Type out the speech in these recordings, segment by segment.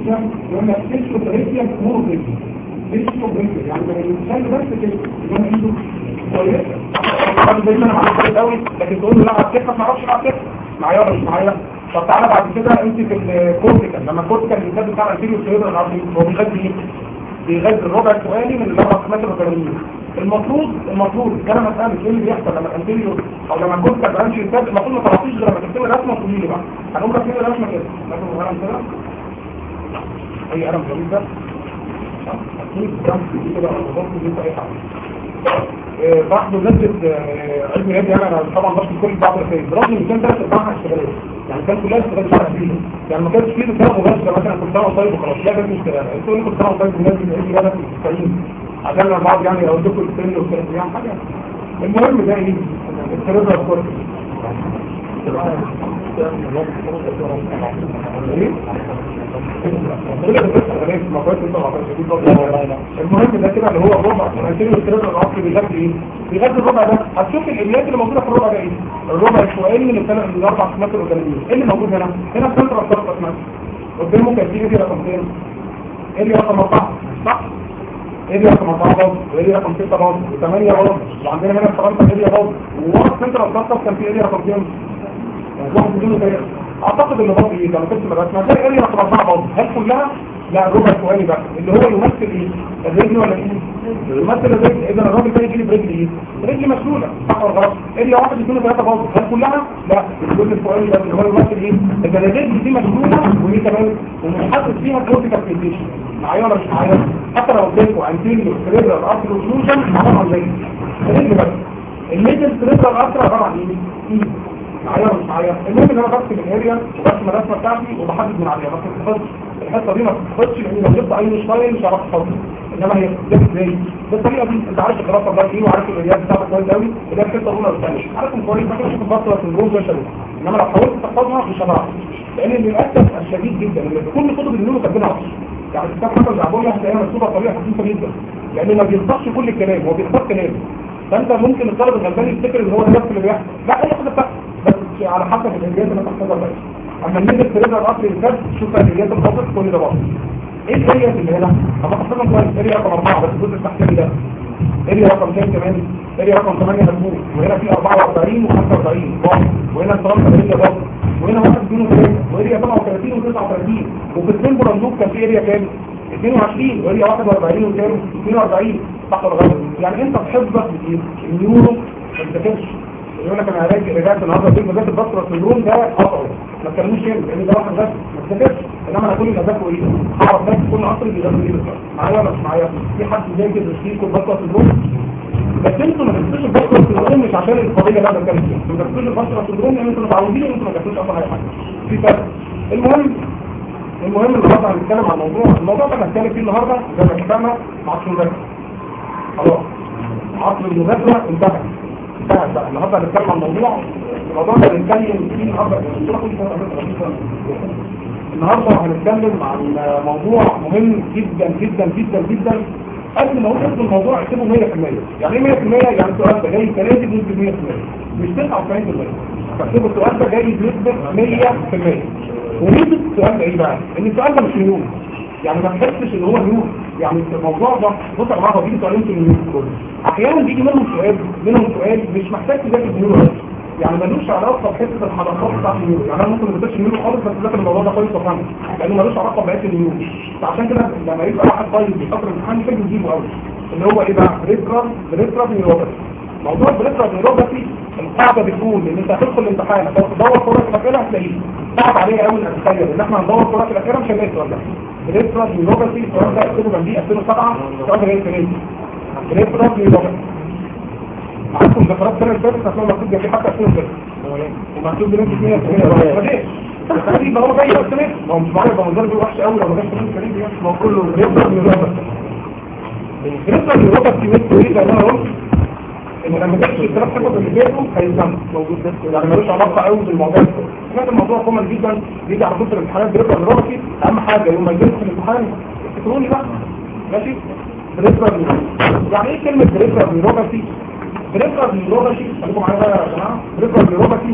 بريكيا يقول لك تيشو بريكيا مو بريكيا تيشو بريكيا يعني ما الانسان بس كده يبقى عنده كويسه طب زي ما انا معاك قوي لكن تقول له لا على الكتف ما اعرفش على الكتف معايا ولا مش معايا طب تعالى بعد كده انت في الكورتيكال لما الكورتيكال الانسان بتاع الانتيريو سيريبرال ارتري هو بيغذي ايه؟ بيغذي الربع السؤالي من الاربع متر وثمانين المفروض المفروض كان مسألة ايه اللي بيحصل لما الانتيريو او لما الكورتيكال برانش ينتج المفروض ما تعرفيش غير لما تكتبي رسمه طويله بقى هنقوم رسمه رسمه كده ناخد قلم كده اي قلم جميل ده اكيد قلم كده او ضغط دي اي حاجه بعد نزلت علم اليد يعني انا طبعا بشكل كل بعض الخير برغم ان كان ثلاث ارباعها اشتغالات يعني كان كلها اشتغالات شرع فيها يعني ما كانش فيه مثال مباشر مثلا كنت انا طيب وخلاص لا ده مش اشتغال انتوا اللي كنت انا طيب الناس اللي علم اليد في التسعين عشان انا بعض يعني اوديكم السن والكلام يعني حاجه المهم ده ايه السيرفر كورس المهم ده كده اللي هو الربع هنشيل الكلام العصري بيغذي ايه بيغذي الربع ده هتشوف الاملاك اللي موجوده في الربع ده ايه الربع السؤالي من الثلاث من الاربع سمات الاورجانيزم ايه اللي موجود هنا هنا في سنتر الصفقه مثلا قدامه كان في ايه رقم كام ايه رقم 4 صح ايه رقم 4 برضه وايه رقم 6 برضه و8 برضه وعندنا هنا في فرنسا ايه برضه وورا سنتر الصفقه كان في ايه رقم كام واحد بدون تاريخ اعتقد ان برضه ايه لما ترسم الرسمه هتلاقي اريا رقم 4 برضه هل كلها لا الربع السؤالي بقى اللي هو يمثل ايه الرجل ولا ايه يمثل الرجل اذا الراجل ده يجي لي برجل ايه رجل مسؤوله صح ولا غلط اريا واحد اثنين ثلاثه برضه هل كلها لا الجزء السؤالي ده اللي هو يمثل ايه اذا الرجل دي مسؤوله ودي كمان ومنحصر فيها كورتيكال فيزيشن معايا ولا مش معايا حتى لو اديتكم انتيريور سريبرال ارتري اوكلوجن معاهم عن زي الرجل بس الميدل سريبرال ارتري عباره عن ايه معايا ولا مش معايا المهم ان انا برسم الاريا وبرسم الرسمه بتاعتي وبحدد من عليها ما تتحفظش الحته دي ما تتحفظش لان لو جبت اي شويه مش هعرف احفظها انما هي بتتجاب ازاي بالطريقه دي انت عارف الدراسه الله ايه وعارف الاريات بتاعتك كويس قوي اللي هي الحته الاولى والثانيه عارفهم كويس ما كانش بتبطل سندروم زي شباب انما لو حاولت تحفظها مش هتعرف لان للاسف الشديد جدا ان كل كتب النور كاتبينها عصر يعني كتاب حسن العبوري هتلاقيها مكتوبه بطريقه خفيفه جدا لانه ما بينطقش كل الكلام هو بيختار كلام فانت ممكن الطالب الغلبان يفتكر ان هو ده نفس اللي بيحصل لا اي حاجه بتحصل بس على حسب الانجاز اللي تحصلها بس اما نيجي السرير الاصلي اللي تشوف الانجاز الخاطئ كل ده بقى ايه الاريا اللي هنا طب احسبها كويس اريا رقم 4 بس الجزء التحتاني ده اريا رقم كام كمان اريا رقم 8 مجموع وهنا في 44 و45 باص وهنا الطرف اريا باص وهنا واحد بدون ثلاثه واريا 37 و39 وفي السيمبل اللوب كان في اريا كام 22 واريا 41 وكام 42 صح ولا غلط يعني انت بحفظك النيورو ما بتذاكرش يقول لك انا هراجع رجعت النهارده في مجال البصره السندروم ده خطر ما تكلموش هنا لان ده واحد بس ما تذاكرش انما انا كل اللي اذاكره ايه اعرف بس كل عصر بيذاكر ايه بالظبط معايا ولا مش معايا في حد ذاكر تشخيص البصره السندروم بس انتوا ما تكتبوش البصره السندروم مش عشان القضيه اللي انا بتكلم فيها انتوا ما تكتبوش البصره السندروم لان انتوا متعودين ان انتوا ما تكتبوش اصلا اي حاجه في فرق المهم المهم النهارده هنتكلم عن موضوع الموضوع ده هنتكلم فيه النهارده زي ما اتفقنا عصر المذاكره خلاص عصر المذاكره انتهى انتهى بقى النهارده هنتكلم عن موضوع الموضوع ده هنتكلم فيه النهارده النهارده هنتكلم عن موضوع مهم جدا جدا جدا جدا قبل ما اقول الموضوع اكتبه 100% يعني ايه 100% يعني السؤال ده جاي تلاقي بنسبه 100% مش 99% فاكتبوا السؤال ده جاي بنسبه 100% ونسبه السؤال ده ايه بقى؟ ان السؤال ده مش نيون يعني ما تحسش ان هو نيون يعني الموضوع ده بص يا جماعه بيجي سؤالين في النيون كله احيانا بيجي منهم سؤال منهم سؤال مش محتاج تذاكر نيون يعني ملوش علاقه بحته الحركات بتاعت النيون يعني انا ممكن ما اذاكرش نيون خالص بس اذاكر الموضوع ده كويس وفهمه لانه ملوش علاقه ببقيه النيون فعشان كده لما يبقى واحد طيب بيفكر الامتحان يحب يجيبه قوي اللي هو ايه بقى بريترال بريترال نيوروباثي موضوع بريترال نيوروباثي القاعده بتقول ان انت هتدخل الامتحان تدور فرص الاسئله هتلاقيه صعب عليا قوي ان اتخيل ان احنا هندور فرص الاسئله مش هنلاقي السؤال ده بريترال نيوروباثي السؤال ده اكتبه جنبيه 2007 السؤال ده جاي في بريترال نيوروباثي معاكم ذكرات سنه اللي فاتت هتلاقوا مكتوب جنبيه حتى 2006 ومكتوب بنسبه 100% بس عادي يبقى هو جاي السنه ما هو مش معايا يبقى منظره بيبقى وحش قوي لو ما جاش في الكريم دي ما هو كله بريترال نيوروباثي بريترال نيوروباثي مثل ايه زي ما انا قلت ان لما تحكي الثلاث حاجات اللي فاتوا هيتم موجود بس يعني ملوش علاقه قوي بالموضوع ده هذا الموضوع كومن جدا بيجي على طول في الامتحانات بريترال نيوروباثي اهم حاجه يوم ما يجي في الامتحان افتكروني بقى ماشي بريترال يعني ايه كلمه بريترال نيوروباثي بريفرال نيوروباثي خليكم معايا بقى يا جماعه بريفرال نيوروباثي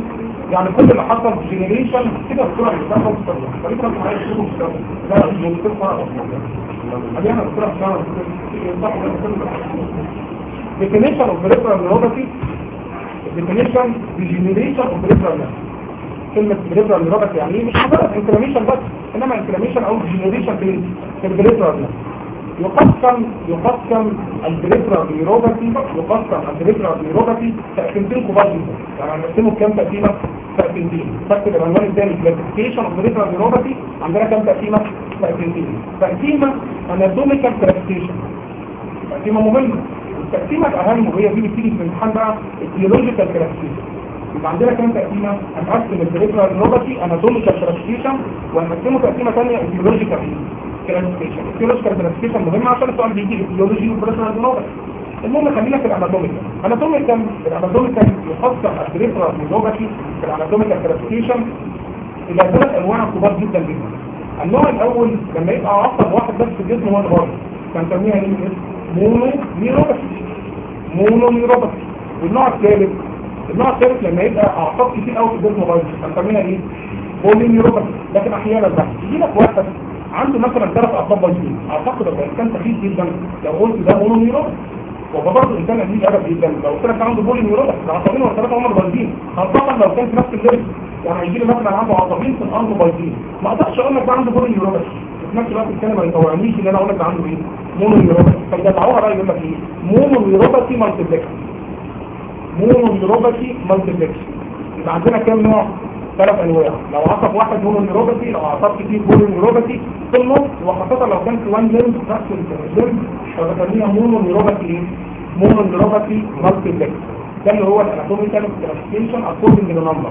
يعني كل اللي حصل في جنريشن كده بسرعه بتاخد مستقبل خليك انت معايا تشوف مستقبل لا مش بتفرق اصلا انا بسرعه بسرعه صح definition of peripheral neuropathy definition degeneration of peripheral nerve كلمة peripheral neuropathy يعني ايه مش مجرد inflammation بس انما inflammation او degeneration في في البريفرال nerve يقسم يقسم البريفرال نيوروباثي يقسم البريفرال نيوروباثي تقسيمتين كبار جدا يعني هنقسمه بكام تقسيمه تقسيمتين فاكر العنوان الثاني كلاسيفيكيشن اوف بريفرال نيوروباثي عندنا كام تقسيمه تقسيمتين تقسيمه اناتوميكال كلاسيفيكيشن تقسيمه مهمه التقسيمه الاهم وهي دي بتيجي في الامتحان بقى البيولوجيكال كلاسيفيكيشن يبقى عندنا كام تقسيمه هنقسم البريفرال نيوروباثي اناتوميكال كلاسيفيكيشن وهنقسمه تقسيمه ثانيه البيولوجيكال كلاسيفيكيشن البيولوجيكال كلاسيفيكيشن مهم عشان السؤال بيجي البيولوجي والبريفرال نيوروباثي المهم خلينا في الاناتوميكال الاناتوميكال الاناتوميكال يقسم البريفرال نيوروباثي في الاناتوميكال كلاسيفيكيشن الى ثلاث انواع كبار جدا جدا النوع الاول لما يبقى عصب واحد بس في الجسم هو الغرب فنسميها ايه مونو نيوروباثي مونو نيوروباثي والنوع الثالث النوع الثالث لما يبقى اعصاب كتير قوي في الجسم غرب فنسميها ايه بولي نيوروباثي لكن احيانا بقى يجي لك واحد عنده مثلا ثلاث اعصاب بايظين اعتقد لو كان سخيف جدا لو قلت ده مونو نيوروباثي وبرضه انسان قليل ادب جدا لو قلت لك عنده بولي نيوروباثي العصبين والثلاثه هم بايظين خاصه لو كان في نفس الليل يعني هيجي لي مثلا عنده عصبين في الارض بايظين ما اقدرش اقول لك ده عنده بولي نيوروباثي في نفس الوقت الكلمه ما يطوعنيش ان انا اقول لك ده عنده ايه مونو نيوروباثي فيدعوها بقى يقول لك ايه مونو نيوروباثي مالتيبلكس مونو نيوروباثي مالتيبلكس يبقى عندنا كام نوع ثلاث انواع لو عصب واحد مونو نيوروباثي لو عصب كتير مونو نيوروباثي في النص وخاصه لو كان في وان ليمب نفس الليمب فبسميها مونو نيوروباثي ايه مونو نيوروباثي مالتيبلكس ده اللي هو الاناتوميكال كلاسيفيكيشن اكوردنج للنمبر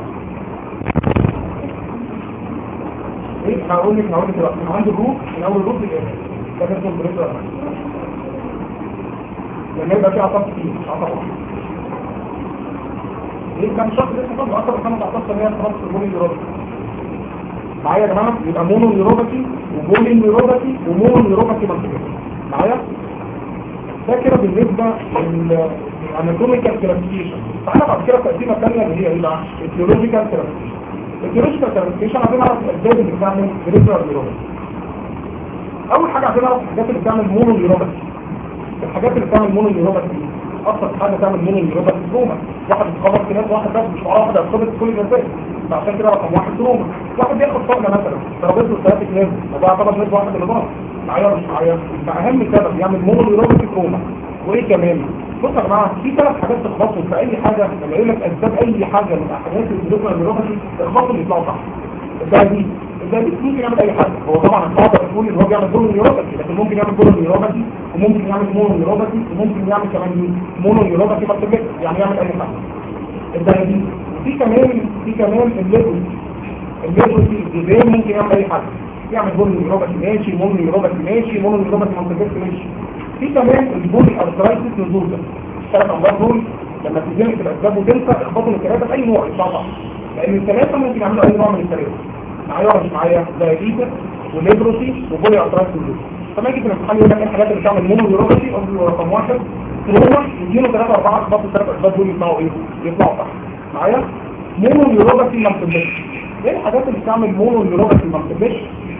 ايه هقول لك هقول لك دلوقتي انا عندي الروت من اول روت للاخر ده كده البريفرال لما يبقى في عصب كتير عصب واحد ايه كان شخص لسه فاضل اكتر من 15 سنه خلاص المونو نيوروباثي معايا يا جماعه يبقى مونو نيوروباثي وبولي نيوروباثي ومونو نيوروباثي مالتيبلكس معايا ده كده بالنسبه للاناتوميكال كلاسيفيكيشن تعالى بعد كده التقسيمه الثانيه اللي هي ايه بقى الثيولوجيكال كلاسيفيكيشن الثيولوجيكال كلاسيفيكيشن عايزين نعرف الاسباب اللي بتعمل بريفرال نيوروباثي اول حاجه عايزين نعرف الحاجات اللي بتعمل مونو نيوروباثي الحاجات اللي بتعمل مونو نيوروباثي اكتر حاجه تعمل مونو نيوروباثي تروما واحد اتخبط في ناس واحد بس مش واحد اتخبط في كل الناس فعشان كده رقم واحد تروما واحد بياخد صدمه مثلا ترابيزه ثلاثه ناس وده يعتبر ناس واحد اللي ضاع معايا ولا مش معايا فاهم سبب يعمل مونو نيوروباثي تروما وايه كمان بصوا يا جماعه في ثلاث حاجات تخبطوا في اي حاجه لما يقول لك اسباب اي حاجه من احداث الجسم النيوروباثي تخبطوا اللي يطلعوا تحت الدايبيت الدايبيت ممكن يعمل اي حاجه هو طبعا الصعب تقول ان هو بيعمل مونو نيوروباثي لكن ممكن يعمل مونو نيوروباثي وممكن يعمل مونو نيوروباثي وممكن يعمل كمان مونو نيوروباثي مالتيبلكس يعني يعمل اي حاجه الدايبيت في كمان في كمان الليبل الليبل في ممكن يعمل اي حاجه يعمل مونو نيوروباثي ماشي مونو نيوروباثي ماشي مونو نيوروباثي مالتيبلكس ماشي في كمان البولي ارثرايتس نزول ده الثلاث امراض دول لما تتجمع في الاسباب وتنسى اخبطوا من الثلاثه باي نوع ان شاء الله لان الثلاثه ممكن يعملوا اي نوع من الثلاثه معايا ولا مش معايا دايابيتس وليبروسي وبولي ارثرايتس نزول فما يجي في الامتحان يقول لك ايه الحاجات اللي بتعمل مونو نيوروباثي او رقم واحد تروما يديله ثلاثه اربعه اخبطوا الثلاث اسباب دول يطلعوا ايه؟ يطلعوا صح معايا مونو نيوروباثي مالتيبلكس ايه الحاجات اللي بتعمل مونو نيوروباثي مالتيبلكس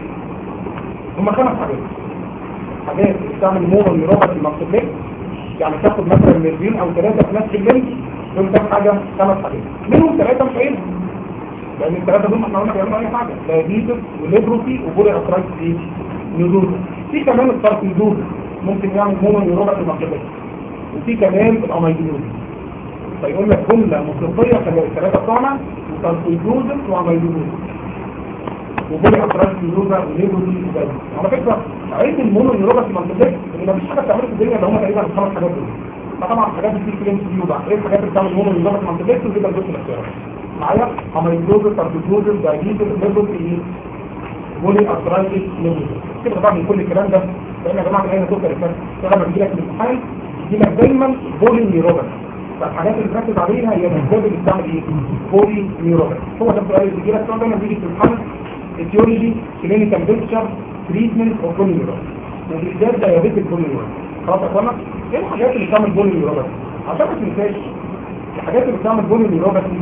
هم خمس حاجات حاجات بتعمل مونو نيوروباثي مالتيبلكس يعني تاخد مثلا ميرفين او ثلاثه في نفس الليل دول ده حاجه خمس حاجات منهم ثلاثه مش عايزهم لان الثلاثه دول احنا قلنا بيعملوا اي حاجه دايابيتس وليبروسي وبولي ارثرايتس ايه نزول في كمان الساركويدوز ممكن يعمل مونو نيوروباثي مالتيبلكس وفي كمان الاميلوز فيقول لك جمله موسيقيه خلال الثلاثه بتوعنا وساركويدوز واميلوز وبولي ارثرايتس نزول وليبروسي وبالي على فكره عيد المونو نيوروباثي مالتيبلكس ان مفيش حاجه بتعملها في الدنيا اللي هم تقريبا الخمس حاجات دول فطبعا الحاجات دي في كلام كتير بقى ايه الحاجات اللي بتعمل مونو نيوروباثي مالتيبلكس وكده الجزء الاختياري معايا اميلوز ساركويدوز دايابيتس ليبروسي بولي ارثرايتس نزول كده طبعا من كل الكلام ده لان يا جماعه الايه توصل الكلام لما بيجي لك الامتحان يجي لك دايما بولي نيوروباثي فالحاجات اللي بنركز عليها هي الاسباب اللي بتعمل ايه بولي نيوروباثي هو ده السؤال اللي بيجي لك دايما بيجي في الامتحان etiology clinical picture treatment of bone neuropathy وبالذات diabetic bone neuropathy خلاص يا اخوانا ايه الحاجات اللي بتعمل bone neuropathy عشان ما تنساش الحاجات اللي بتعمل bone neuropathy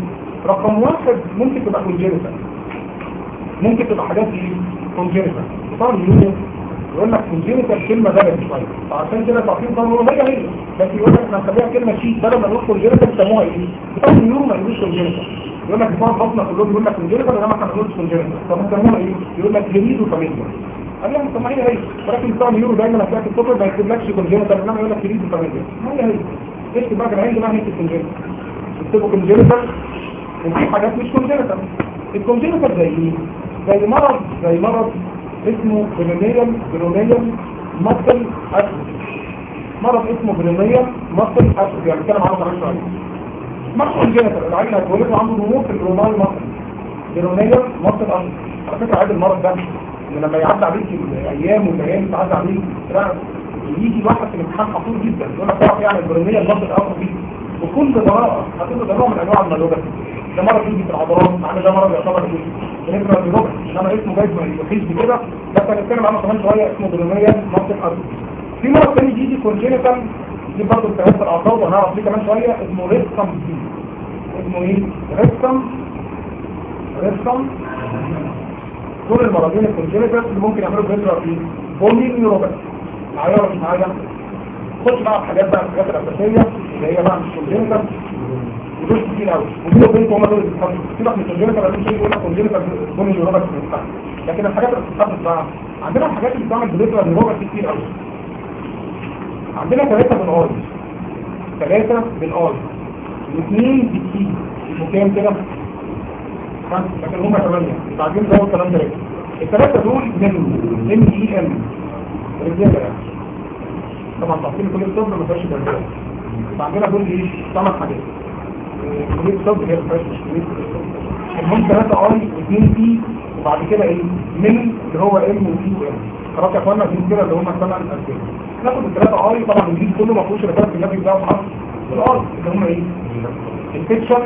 رقم واحد ممكن تبقى كونجينيتال ممكن تبقى حاجات ايه كونجينيتال طبعا يقول يقول لك كونجينيتال كلمه بلدي شويه فعشان كده تعطيل طبعا هي هي بس يقول لك احنا هنخليها كلمه شيء بدل ما نقول كونجينيتال بيسموها ايه طبعا اليوم ما يقولوش كونجينيتال يقول لك بتوع البطنه كلهم يقول لك كونجينيتال انما احنا ما بنقولش كونجينيتال طب بيسموها ايه يقول لك هريدو فاميليا قال لهم طب ما هي هي ولكن بتوع اليورو دايما هتلاقي في الكتب ما يكتبلكش كونجينيتال انما يقول لك هريدو فاميليا ما هي هي اكتب بقى العين ما هي كونجينيتال اكتبوا كونجينيتال وفي حاجات مش كونجينيتال الكونجينيتال زي ايه زي مرض زي مرض اسمه برونيال برونيال مصل أسود مرض اسمه برونيال مصل أسود يعني كلام عنه كمان شوية مرض كونجينيتال العيل هتولده عنده ضمور في الرومال مصل برونيال مصل أسود على فكرة عيد المرض ده ان لما يعدي عليك الايام والايام تعدي عليك لا يجي واحد في الامتحان خطير جدا يقول لك تعرف يعني البرونيال مصل أسود دي وكل براءة هتبقى براءة من انواع الملوبة ده مرض يجي في العضلات مع ان ده مرض يعتبر بنقرا بلغه انما اسمه جاي ما يخيش بكده بس هنتكلم عنه كمان شويه اسمه برونيا منطق ارض في مرض تاني بيجي كونجينيتال دي برضه التهاب الاعصاب وهنعرف ليه كمان شويه اسمه ريسكم دي اسمه ايه ريسكم ريسكم دول المرضين الكونجينيتال اللي ممكن يعملوا بيزرع في بولي نيوروباثي معايا ولا مش معايا خش بقى الحاجات بقى الحاجات الاساسيه اللي هي بقى مش كونجينيتال ودول كتير قوي ودول وبينكم هم دول اللي بيتحطوا سيبك من الكونجينيتال قالوا شيء يقول لك كونجينيتال بولي نيوروباثي لكن الحاجات اللي بتتحط بقى عندنا الحاجات اللي بتعمل بليترا نيوروباثي كتير قوي عندنا ثلاثه بالاي ثلاثه بالاي واثنين بالتي وكام كده لكن هم ثمانيه بعدين ده الكلام ده الثلاثه دول من ام اي ام رجاله يعني طبعا تفصيل كل الطب ما فيهاش رجاله فعندنا دول ايه ثمان حاجات كليه الطب هي الفرش مش كليه المهم ثلاثه اي واثنين تي وبعد كده ايه من اللي هو ام وتي وام خلاص يا اخوانا دي كده اللي هم الثمان اسئله ناخد الثلاثه اي طبعا الجيل كله ما فيهوش رجاله في النبي بتاعه حرف الار اللي هم ايه انفكشن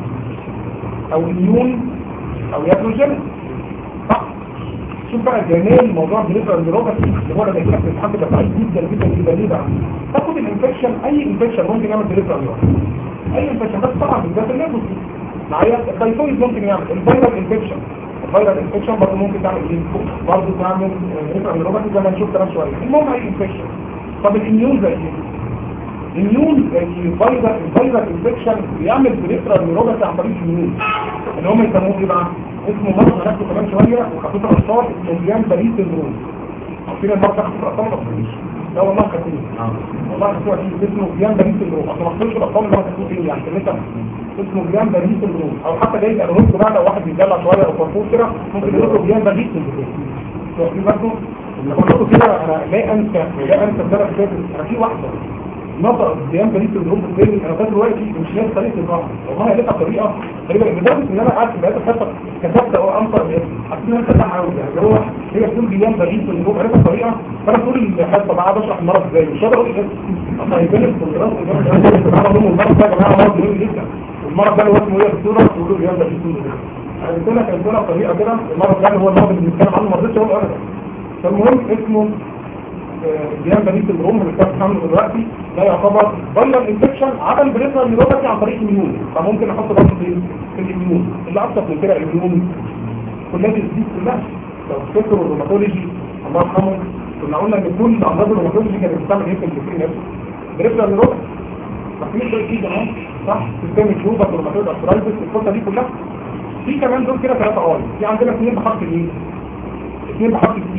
او اميون او ياتروجين صح شوف بقى جمال موضوع بالنسبه للروبوت اللي هو اللي بيحب الحمد ده ضعيف جدا جدا جدا ليه بقى تاخد الانفكشن اي انفكشن ممكن يعمل بريفرال اي انفكشن بس طبعا بالذات الليفل معايا التايفويد ممكن يعمل الفيرال انفكشن الفيرال انفكشن برضه ممكن تعمل ايه برضه تعمل بريفرال نيوروباثي زي ما هنشوف كمان شويه المهم اي انفكشن طب الاميون زي ايه الاميون زي الفيرال الفيرال انفكشن بيعمل بريفرال نيوروباثي عن طريق الاميون اللي هم يسموه ايه بقى اسمه مرض هناخده كمان شويه وخطوط الاطفال اسمه جيان بريد سندروم عارفين المرض ده خطوط الاطفال ما تقوليش لا والله خطير والله خطير فيه اسمه جيان بريد سندروم اصل ما تقولش الاطفال اللي هو تقول ايه يعني كلمه اسمه جيان بريد سندروم او حتى جاي يبقى الرز بقى لو واحد بيدلع شويه او فرفوش كده ممكن يقول له جيان بريد سندروم واخدين بالكم لما قلت كده انا لا انسى لا انسى السنه اللي فاتت انا في واحده نطق جيان بريد سندروم في الفيلم انا فاكر دلوقتي مش نفس طريقه الراحه والله لقيتها طريقه غريبه لدرجه ان انا قعدت بقيت الحصه كتبت او انصر حسيت ان انا كتبت عاوز يعني هو هي بتقول جيان بريد سندروم عرفت الطريقه فانا طول الحصه بقى قاعد اشرح المرض ازاي مش قادر اقول ايه اصلا هيبان الكونتراست المرض ده يا جماعه مرض مهم جدا المرض ده اللي هو اسمه ايه الصوره تقولوا جيان بريد سندروم قلت لك قلت لك طريقه كده المرض ده هو المرض اللي بنتكلم عنه ما رضيتش اقول ابدا فالمهم اسمه الجيان بريد سندروم اللي كان بتعمله دلوقتي ده يعتبر فيرال انفكشن عمل بريفرال نيوروباثي عن طريق الاميون فممكن احط برضه في في الاميون اللي ابسط من كده الاميون كلها دي كلها لو تفتكروا الروماتولوجي الله يرحمه كنا قلنا ان كل امراض الروماتولوجي كانت بتعمل ايه في الجسم نفسه بريفرال نيوروباثي ففي شويه كده اهو صح سيستم الجوبا والروماتويد ارثرايتس الفتره دي كلها في كمان دول كده ثلاثه اي في عندنا اثنين بحرف الايه اثنين بحرف السي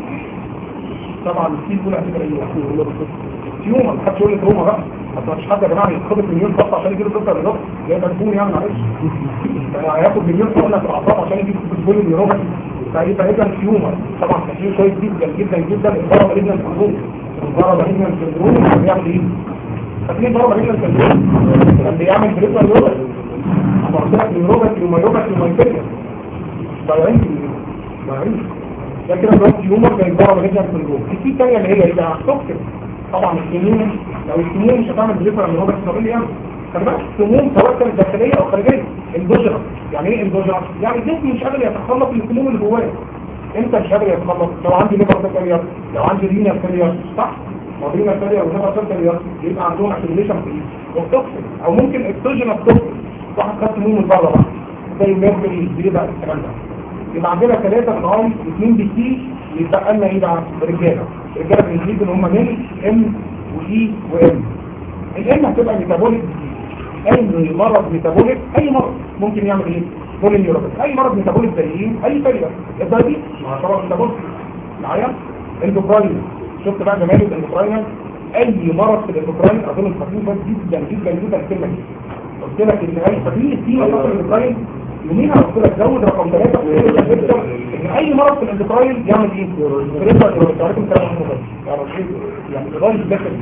طبعا السي كلها هتبقى ايه تيومر محدش يقول لي تروما بقى اصل مفيش حد يا جماعه يتخبط مليون خط عشان يجيله سكر بالظبط زي ما تكون يعني معلش يعني هياخد مليون حقنه في الاعصاب عشان يجيب فوتبول النيوروباثي فهيبقى اذا تيومر طبعا تحليل كويس جدا جدا جدا الضربه جدا سندروم الضربه جدا سندروم بيعمل ايه؟ فاكرين ضربه جدا سندروم كان بيعمل بريفرال نيوروباثي عبارات نيوروباثي ومايوباثي ومايوباثي ضايعين في ضايعين ده كده بلوك تيومر زي الضربه جدا سندروم في ثانيه اللي هي ايه بقى؟ توكسيك طبعا السموم لو السموم مش هتعمل بريفر من هو بس تقول لي يعني خلي بالك السموم سواء كانت داخليه او خارجيه اندوجينس يعني ايه اندوجينس يعني الجسم مش قادر يتخلص من السموم اللي جواه انت مش قادر يتخلص لو عندي ليفر فيلير لو عندي رينا فيلير صح ما رينا فيلير وليفر فيلير يبقى عندهم اكيميليشن في التوكسين او ممكن اكسوجينس توكسين واحد خد سموم من بره بقى زي ميركوري بيبقى الكلام ده يبقى عندنا ثلاثة من اي اثنين بي سي يتبقى لنا ايه بقى رجاله رجاله بالانجليزي اللي هم ميل ام واي وام الام هتبقى ميتابوليك اي مرض ميتابوليك اي مرض ممكن يعمل ايه بولين يوروبيك اي مرض ميتابوليك زي ايه اي فيلير الدايبيت ما طبعا ميتابوليك معايا اندوكراين شفت بقى جمال الاندوكراين اي مرض في الاندوكراين اظن الخطير بس جدا جدا جدا الكلمه دي قلت لك ان اي ففي في مرض الاندوكراين يوميها قلت لك زود رقم ثلاثة ان اي مرض في الاندوكراين يعمل ايه؟ فريزر يوروبيك عارفين كلام محمود يعني الغاية الداخل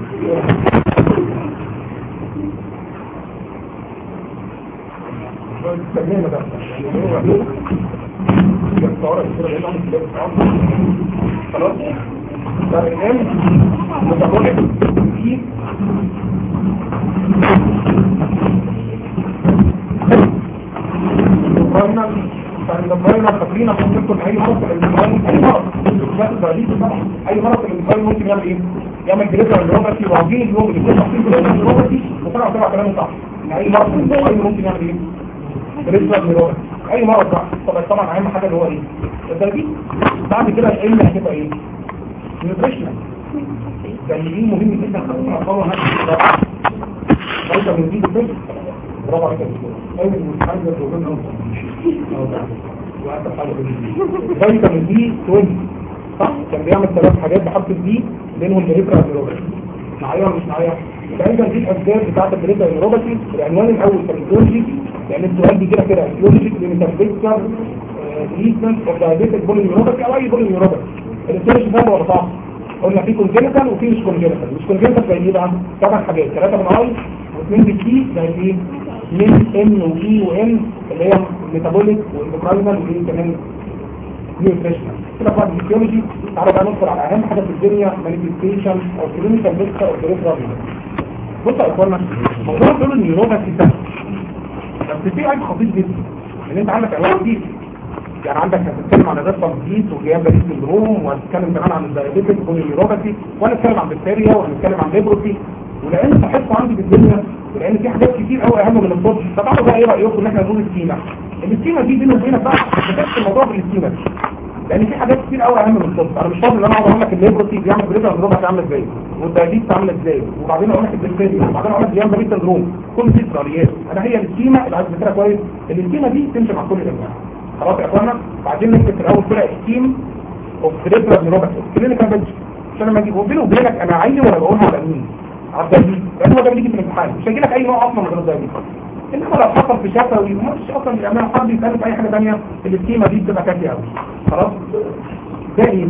خلاص فالان متابوليك في قلنا فالمباينة خطرينة ممكن تكون اي مرض في الانسان اي مرض اي مرض في الانسان ممكن يعمل ايه يعمل جريزة الروباتي وعاوزين اليوم اللي كل تحصيل جريزة الروباتي وطلع طلع كلامه صح ان اي مرض في الانسان ممكن يعمل ايه جريزة الروباتي اي مرض بقى طبعا طبعا اهم حاجة اللي هو ايه التربية بعد كده العلم هتبقى ايه نيوتريشنال ده اللي دي مهم جدا خلينا نطلع نفس فيتامين دي بس برافو عليك اول مستحيل الروبين فيتامين دي 20 صح كان بيعمل ثلاث حاجات بحرف الدي بينهم بريفرا نيوروباثي معايا ولا مش معايا تقريبا دي الاسباب بتاعت البريفرا نيوروباثي العنوان الاول كان الجيولوجي لان السؤال بيجي لك كده الجيولوجي لميتابوليكال تريتمنت اوف دايابيتك بولي نيوروباثي او اي بولي نيوروباثي السيرش فاهم ولا صح قلنا في كونجنتال وفي مش كونجنتال مش كونجنتال زي ايه بقى ثمان حاجات ثلاثه من اي واثنين بالتي زي ايه من ام واي وام اللي هي ميتابوليك واندوكراينال وايه كمان نيوتريشنال كده بعد الفيزيولوجي تعالوا بقى ندخل على اهم حاجه في الدنيا مانيفيستيشن او كلينيكال بيكتشر او بريفرال بصوا يا اخوانا موضوع دول النيوروباثي ده بس في عيب خطير جدا ان انت عندك انواع كتير يعني عندك هتتكلم عن الريفرال ديز وجياب باريس سندروم وهتتكلم كمان عن الدايابيتك والنيوروباثي وهنتكلم عن البكتيريا وهنتكلم عن ليبروسي ولان تحسوا عندي في الدنيا ولان في حاجات كتير قوي اهم من الطب فتعالوا بقى ايه رايكم ان احنا نقول السكيمه السكيمه دي بيني وبينك بقى بتكتب الموضوع بالسكيمه دي لان في حاجات كتير قوي اهم من الطب انا مش فاضي ان انا اقعد اقول لك الليبروسي بيعمل بريفرال سندروم عامله ازاي والدايابيتس عامله ازاي وبعدين اقول لك البكتيريا وبعدين اقول لك جياب باريس سندروم كل دي اسرائيليات انا هي السكيمه اللي عايز تذاكرها كويس السكيمه دي تمشي مع كل الانواع خلاص يا اخوانا بعدين نكتب في الاول كده سكيم اوف بريفرال نيوروباثي كلينيكال بنش عشان لما اجي بيني وبينك انا عايزه ولا بقولها على مين على الدايبيت لان هو ده بيجي في الامتحان مش هيجي لك اي نوع اصلا من غير الدايبيت انما لو حصل في شفوي مش اصلا بيعملها حد يسالك في اي حاجه ثانيه السكيمه دي بتبقى كافيه قوي خلاص ده ايه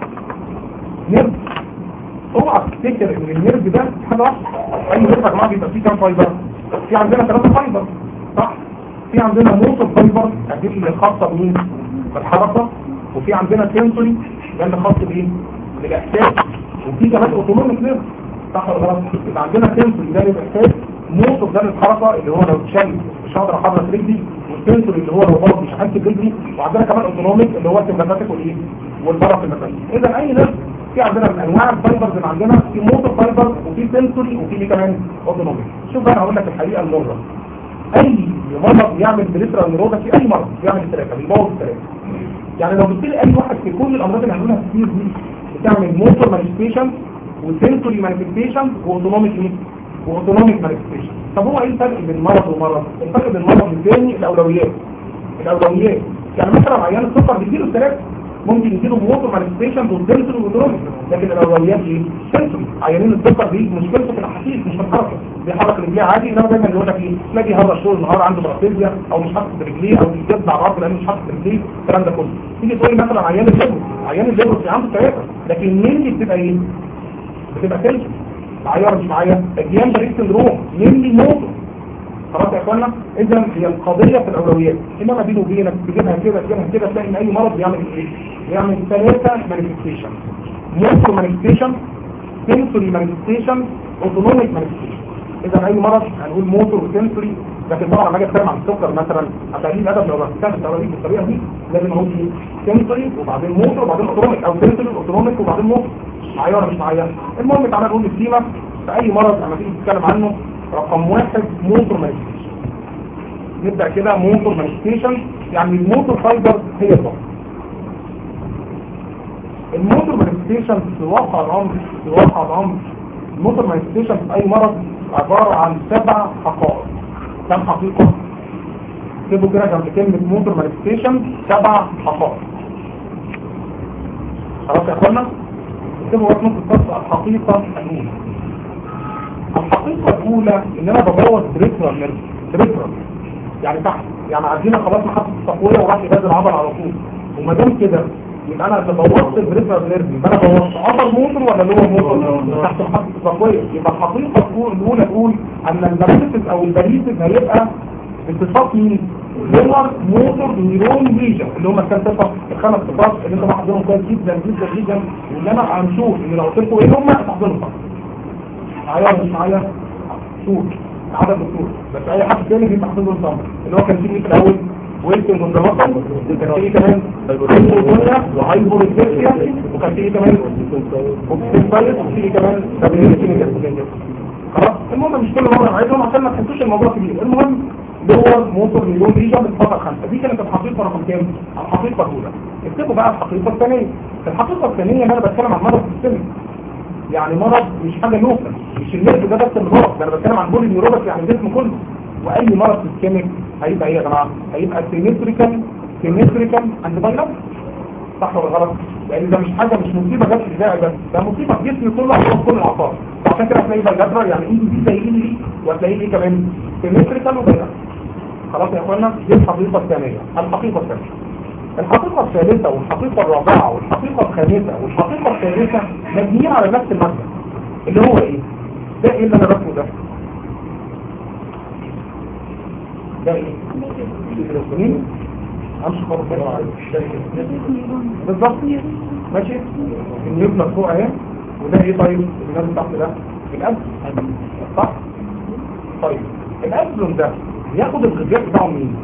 نيرف اوعى تفتكر ان النيرف ده حاجه واحده اي نيرف يا جماعه بيبقى فيه كام فايبر في عندنا ثلاثه فايبر صح في عندنا موتور فايبر دي اللي خاصه بمين بالحركه وفي عندنا سنسوري ده اللي خاص بايه بالاحساس وفي كمان اوتونوميك نيرف صح ولا غلط يبقى عندنا سنسوري ده للاحساس موتور ده للحركه اللي هو لو اتشل مش هقدر احرك رجلي والسنسوري اللي هو لو غلط مش هحس برجلي وعندنا كمان اوتونوميك اللي هو السمباتيك والايه والبرا سمباتيك اذا اي نيرف في عندنا من انواع الفايبرز اللي عندنا في موتور فايبر وفي سنسوري وفي إيه كمان اوتونوميك شوف بقى انا هقول لك الحقيقه المره اي مرض يعمل بريفرال نيوروباثي اي مرض يعمل الثلاثه بيبوظ الثلاثه يعني لو قلت لي اي واحد في كل الامراض اللي عندنا كتير دي بتعمل موتور مانيفستيشن وسنسوري مانيفستيشن واوتونوميك ايه واوتونوميك مانيفستيشن طب هو ايه الفرق بين مرض ومرض الفرق بين مرض والثاني الاولويات الاولويات يعني مثلا عيان السكر بيجيله الثلاثه ممكن يجيله موتور مانيفستيشن والسنسوري والاوتونوميك لكن الاولويات ايه سنسوري عيانين السكر دي مشكلته في الاحاسيس مش في الحركه بيحرك رجليه عادي انما دايما يقول لك ايه تلاقي هذا طول النهار عنده بكتيريا او مش حاطط رجليه او بيجد على الارض لانه مش حاطط رجليه الكلام ده كله تيجي تقول لي مثلا عيان الليبروس عيان الليبروس عنده ثلاثه لكن مين اللي بتبقى ايه بتبقى سنسوري معايا ولا مش معايا الجيان بريك سندروم مين اللي موتور خلاص يا اخوانا اذا هي القضيه في الاولويات انما بيني وبينك تجيبها كده تجيبها كده تلاقي ان اي مرض بيعمل ايه بيعمل ثلاثه مانيفستيشن موتور مانيفستيشن سنسوري مانيفستيشن اوتونوميك مانيفستيشن اذا اي مرض هنقول موتور وسنسوري لكن طبعا لما اجي اتكلم عن السكر مثلا هتلاقيه الادب لو ركزت التواريخ بالطريقه دي لازم اقول ايه سنسوري وبعدين موتور وبعدين اوتونوميك او سنسوري اوتونوميك وبعدين موتور معايا ولا مش معايا المهم تعالى نقول السيما في اي مرض لما تيجي تتكلم عنه رقم واحد موتور مانيفستيشن نبدا كده موتور مانيفستيشن يعني الموتور فايبر هي الضغط الموتور مانيفستيشن في واقع الامر في واقع الامر الموتور مانيفستيشن في اي مرض عباره عن سبع حقائق كم حقيقه اكتبوا كده جنب كلمه موتور مانيفستيشن سبع حقائق خلاص يا اخوانا اكتبوا وقت نص الفصل الحقيقه الاولى الحقيقه الاولى ان انا ببوظ بريفرال نيرف بريفرال يعني تحت يعني عندنا خلاص محطه التقويه وراح يبادل العضل على طول وما دام كده يبقى انا بوظت البريفرال نيرف يبقى انا بوظت ابر موتور ولا لور موتور تحت محطه التقويه يبقى الحقيقه الاولى تقول ان الباراليسيس او الباراليسيس هيبقى باتفاق مين؟ لور موتور نيرون ليجن اللي هم كان صفه الخمس صفات اللي انتم حافظينهم كويس جدا جدا جدا واللي انا هنشوف ان لو قلت لكم ايه هم هتحفظهم صح معايا ولا مش معايا؟ شوف عدد الدكتور بس اي حد تاني بيبقى حافظهم صح اللي هو كان فيه في الاول ويلكن كونترماتن كان فيه كمان هايبورتونيا وهايبورتونيا وكان فيه كمان اوبستنسايت وفيه كمان سابيليتي خلاص المهم مش كل مره عايزهم عشان ما تحسوش الموضوع كبير المهم دول موتور مليون ريجن بالفقره خمسه دي كانت الحقيقه رقم كام؟ الحقيقه الاولى اكتبوا بقى الحقيقه الثانيه الحقيقه الثانيه اللي انا بتكلم عن مرض السن يعني مرض مش حاجه لوكال مش النيرف ده بس الغلط ده انا بتكلم عن بولي نيوروباثي يعني الجسم كله واي مرض سيستميك هيبقى ايه يا جماعه؟ هيبقى سيمتريكال سيمتريكال اند بايلر صح ولا غلط؟ لان ده مش حاجه مش مصيبه جت في الداعي بس ده مصيبه في جسمي كله عشان كل الاعصاب عشان كده هتلاقي بالجدره يعني ايدي دي زي ايدي دي وهتلاقي دي كمان سيمتريكال وبايلر خلاص يا اخوانا دي الحقيقه الثانيه الحقيقه الثانيه الحقيقه الثالثه والحقيقه الرابعه والحقيقه الخامسه والحقيقه السادسه مبنيين على نفس المبدا اللي هو ايه؟ ده ايه اللي انا رسمه ده؟ ده ايه؟ الفلسطينيين امشي خالص بالظبط ماشي النيوكلاس فوق اهي وده ايه طيب الناس تحت ده الاب صح طيب الابلون ده ياخد الغذاء بتاعه منين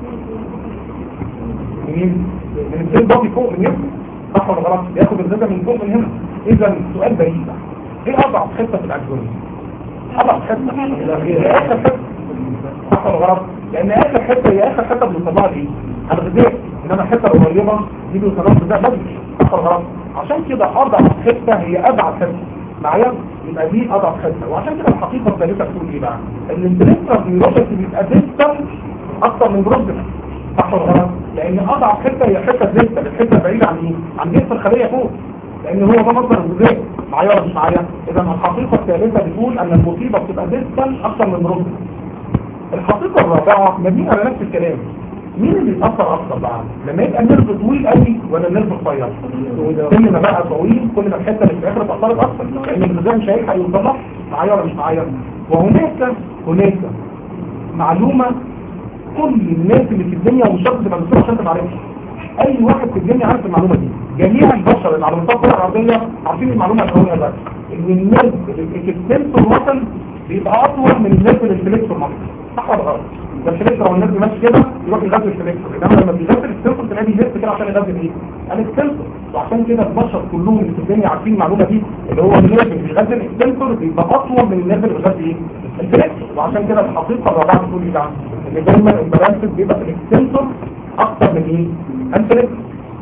منين من الزين بابي فوق من يمين صح ولا غلط ياخد الغذاء من فوق من هنا اذا سؤال بعيد ايه اضعف حته في الاكزون اضعف حته هي اخر حته صح ولا غلط لان اخر حته هي اخر حته بنطلعها دي الغذاء انما الحته القريبه دي بنطلعها ده بس صح ولا غلط عشان كده اضعف حته هي ابعد حته معايا يبقى دي اضعف حته وعشان كده الحقيقه الثالثه بتقول ايه بقى ان الانترنت نيوروباثي بيبقى ديستال اكتر من بروزنا صح ولا غلط لان اضعف حته هي حته ديستال الحته بعيده عن مين عن جسم الخليه فوق لان هو ده مصدر الغذاء معايا ولا مش معايا اذا الحقيقه الثالثه بتقول ان المصيبه بتبقى ديستال اكتر من بروزنا الحقيقه الرابعه مبنيه على نفس الكلام مين اللي بيتاثر اكتر بقى لما يبقى النرف طويل قوي ولا النرف قصير كل ما بقى طويل كل ما الحته اللي في الاخر اتاثرت اكتر لان الغذاء مش هيلحق يوصل معايا ولا مش معايا وهناك هناك معلومه كل الناس اللي في الدنيا ومش شرط تبقى مسؤول عشان تعرفها اي واحد في الدنيا عارف المعلومه دي جميع البشر اللي على مستوى الكره الارضيه عارفين المعلومه الاولى بس ان النرف السنسور ماسل بيبقى اطول من النرف الانفليكسور ماسل صح ولا غلط ده الفليكسور او النرف ماشي كده يروح يغذي الفليكسور انما لما بيغذي السنسور تلاقيه بيلف كده عشان يغذي ايه السنسور وعشان كده البشر كلهم اللي في الدنيا عارفين المعلومه دي اللي هو النرف اللي بيغذي السنسور بيبقى اطول من النرف اللي بيغذي ايه الفليكسور وعشان كده الحقيقه الرابعه بتقول ايه بقى ان دايما البرانسس بيبقى في الاكستنسور اكتر من ايه انفليكسور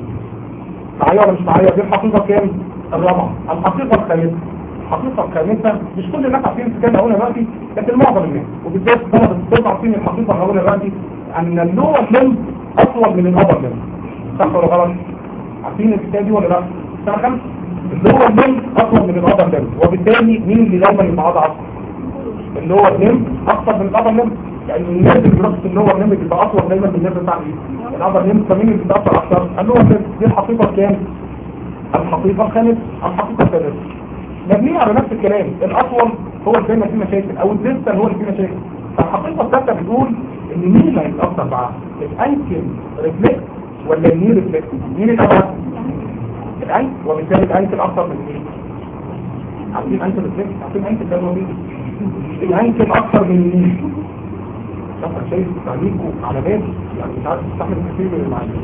معايا ولا مش معايا دي الحقيقه كام الرابعه الحقيقه الخامسه الحقيقة الخامسة مش كل الناس عارفين الكلام هقولها دلوقتي لكن معظم الناس وبالذات طلبة الطب عارفين الحقيقة اللي هقولها دلوقتي ان اللور ليمب اطول من الابر ليمب صح ولا غلط؟ عارفين الحكاية دي ولا لا؟ سنة خمسة اللور ليمب اطول من الابر ليمب وبالتالي مين اللي دايما يبقى اضعف؟ اللور ليمب اكتر من الابر ليمب يعني الناس اللي بيرقص اللور ليمب بيبقى اطول دايما من الناس بتاع ايه؟ الابر ليمب فمين اللي بيتاثر اكتر؟ اللور ليمب دي الحقيقة كام؟ الحقيقة الخامسة الحقيقة الثالثة مبنية على نفس الكلام الأطول هو اللي دايما فيه مشاكل أو الديستال هو اللي فيه مشاكل فالحقيقة الثالثة بتقول إن مين اللي هيتأثر بقى الأنكل ريفلكس ولا النير ريفلكس مين الأول؟ الأنكل وبالتالي الأنكل أكثر من إيه؟ عارفين أنكل ريفلكس عارفين أنكل ده هو مين؟ الأنكل أكثر من النير طبعا شايف تعليقه على باب يعني مش عارف تستحمل كثير من المعلومات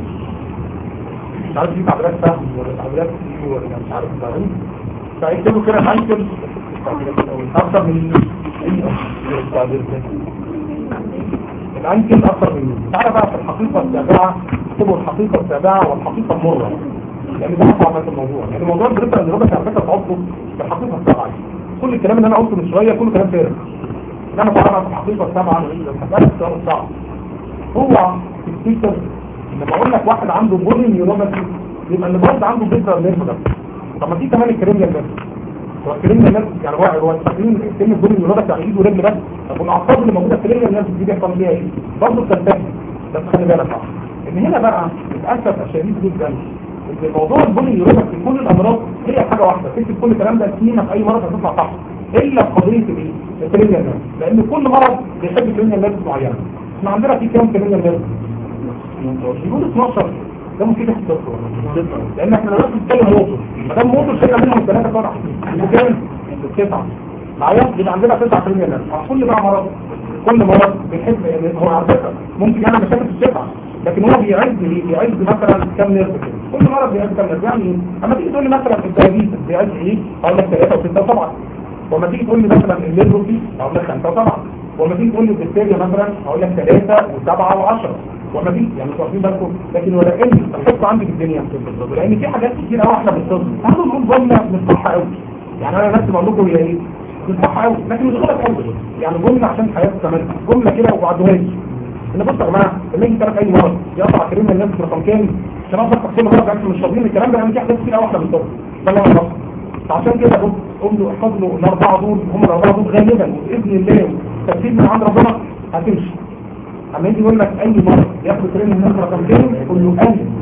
مش عارف دي تعبيرات فهم ولا تعبيرات ايه ولا مش عارف فاهم فيكتبوا كده الانكل اكتر من التعبير الانكل اكثر من مين تعالى بقى في الحقيقه السابعه اكتبوا الحقيقه السابعه والحقيقه المره لان ده اصعب في الموضوع يعني موضوع الدراسه اللي ربك على فكره تحطه في الحقيقه السابعه كل الكلام اللي انا قلته من شويه كله كلام فارغ انما طبعا في الحقيقه السابعه هسألك السؤال الصعب هو تفتكر لما اقول لك واحد عنده بولي نيوروباثي يبقى اللي برضه عنده فكره نيرف ده طب ما في كمان الكريم ده هو الكريم ده يعني هو هو فاكرين كلمه بولي نيوروباثي يعني ايد ورجل بس طب والاعصاب اللي موجوده في الكريم الناس دي بيحصل فيها ايه برضه بتنتهي بس خلي بالك بقى ان هنا بقى للاسف الشديد جدا ان الموضوع البولي نيوروباثي كل الامراض هي حاجه واحده تكتب كل الكلام ده سنين في اي مرض هتطلع صح الا في قضيه الايه الكريم ده لان كل مرض بيحب الكريم ده معينه احنا عندنا في كام كريم ده يقول 12 ده مفيد في الدكتور لان احنا دلوقتي بنتكلم موتور ما دام موتور شيء منهم ثلاثه فرع وكام تسعه معايا يبقى عندنا تسعه في المية كل بقى مرض كل مرض بيحب هو على فكره ممكن يعمل مشاكل في الشفعه لكن هو بيعد بيعد مثلا كام نيرف كل مرض بيعد كام نيرف يعني اما تيجي تقول لي مثلا في الدايابيتس بيعد ايه اقول لك 3 و6 و7 وما تيجي تقول لي مثلا الليبروسي اقول لك 5 و7 وما تيجي تقول لي البكتيريا مثلا اقول لك 3 و7 و10 وما فيش يعني مش واخدين بالكم لكن ولا ان الحط عندي في الدنيا لان في حاجات كتير قوي احنا بنصدق احنا بنقول جمله مش صح قوي يعني انا نفسي بقول لكم هي ايه مش صح قوي لكن مش غلط قوي يعني جمله عشان حياه كمان جمله كده وبعدوهاش ان بص يا جماعه لما يجي لك اي مرض يقطع كريم الناس رقم كام عشان اصلا كل مرض انتم مش راضيين الكلام ده يعني في حاجات كتير قوي احنا بنصدق ده اللي انا عشان كده بص قول له احفظ له الاربعه دول هم الاربعه دول غالبا باذن الله ترتيب من عند ربنا هتمشي اما يجي يقول لك اي مرض ياخد ترين الناس رقم كام يقول له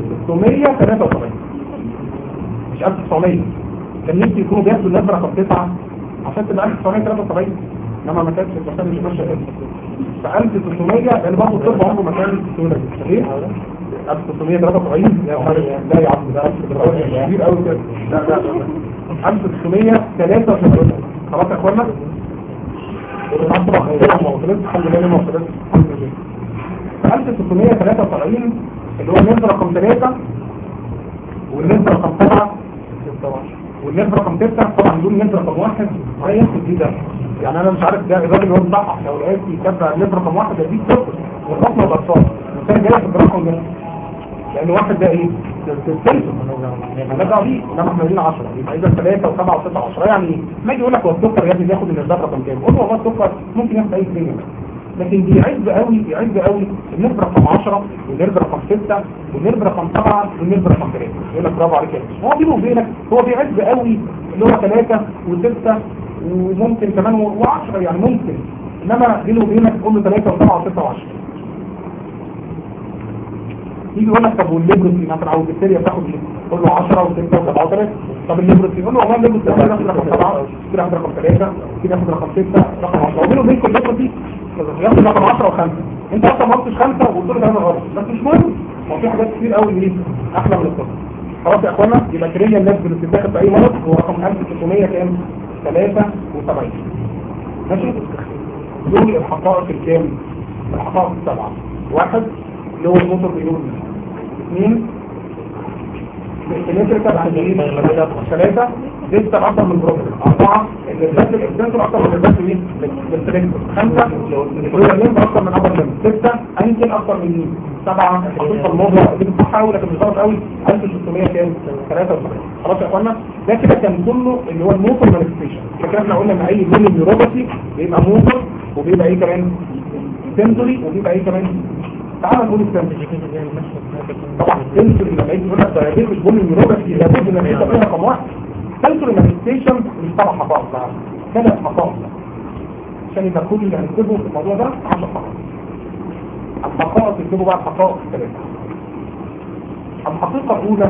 1673 مش 1900 كان نفسي يكونوا بياخدوا الناس رقم 9 عشان تبقى 1973 انما ما كانش المكان مش ماشي كده ف 1600 لان برضه الطب عمره ما كان سهوله صحيح 1673 يا عمر لا يا عم ده كبير قوي كده لا لا لا 1673 خلاص يا اخوانا الحمد لله ما وصلتش الحمد لله في 1673 اللي هو النسبة رقم 3 والنسبة رقم 7 والنسبة رقم 6 طبعا دول النسبة رقم 1 وهي ياخد دي ده يعني انا مش عارف ده الراجل هو صح لو لقيت يتبع النسبة رقم 1 يديك صفر والرقم الاطفال والثاني جاي في الرقم ده لان واحد ده ايه؟ انا ده دي انما احنا عايزين 10 يبقى اذا 3 و7 و6 10 يعني ما يجي يقول لك هو السكر يا ابني بياخد النسبة رقم كام؟ قول له والله السكر ممكن ياخد اي كلمه لكن بيعد قوي بيعد قوي النسبة رقم 10 والنسبة رقم 6 والنسبة رقم 7 والنسبة رقم 3 يقول لك برافو عليك هو بينه وبينك هو بيعد قوي اللي هو 3 و6 وممكن كمان و10 يعني ممكن انما بينه وبينك تقول له 3 و7 و6 و10 يجي يقول لك طب والليبروسي مثلا او البكتيريا بتاخد ايه؟ تقول له 10 و6 و7 و3 طب الليبروسي يقول له والله الليبروسي ده ياخد رقم 7 كده ياخد رقم 3 كده ياخد رقم 6 رقم 10 وبينه وبينكم الليبروسي ياخد رقم 10 و5 انت اصلا ما قلتش 5 وقلت له كلام غلط بس مش مهم هو في حاجات كتير قوي ايه احلى من القصه خلاص يا اخوانا يبقى كريم الناس اللي بتتاخد في اي مرض هو رقم 1600 كام 73 ماشي دول الحقائق الكام الحقائق السبعه واحد اللي هو الموتور بيقول اثنين الكتريكال عندين ثلاثة لسه أكثر من بروبلم أربعة الإرسال الإكسنتر أكثر من الإرسال مين؟ بالسلكتور خمسة الإرسال أكثر من أبر لم ستة أنكل أكثر من مين؟ سبعة الخطة الموضوع دي بتصح قوي لكن مش غلط قوي 1600 كام؟ 73 خلاص يا اخوانا ده كده كان كله اللي هو الموتور مانيفستيشن فكده احنا قلنا ان اي بول نيوروباثي بيبقى موتور وبيبقى ايه كمان؟ سنسوري وبيبقى ايه كمان؟ تعال نقول السنسوري طبعا السنسوري لما يجي يقول لك دايابيت مش بول نيوروباثي لابد ان انت فيها رقم واحد سنسوري مانيفستيشن مش سبع حقائق بقى ثلاث حقائق عشان يبقى كل اللي هنكتبه في الموضوع ده 10 حقائق الحقائق يكتبوا بقى الحقائق الثلاثه الحقيقه الاولى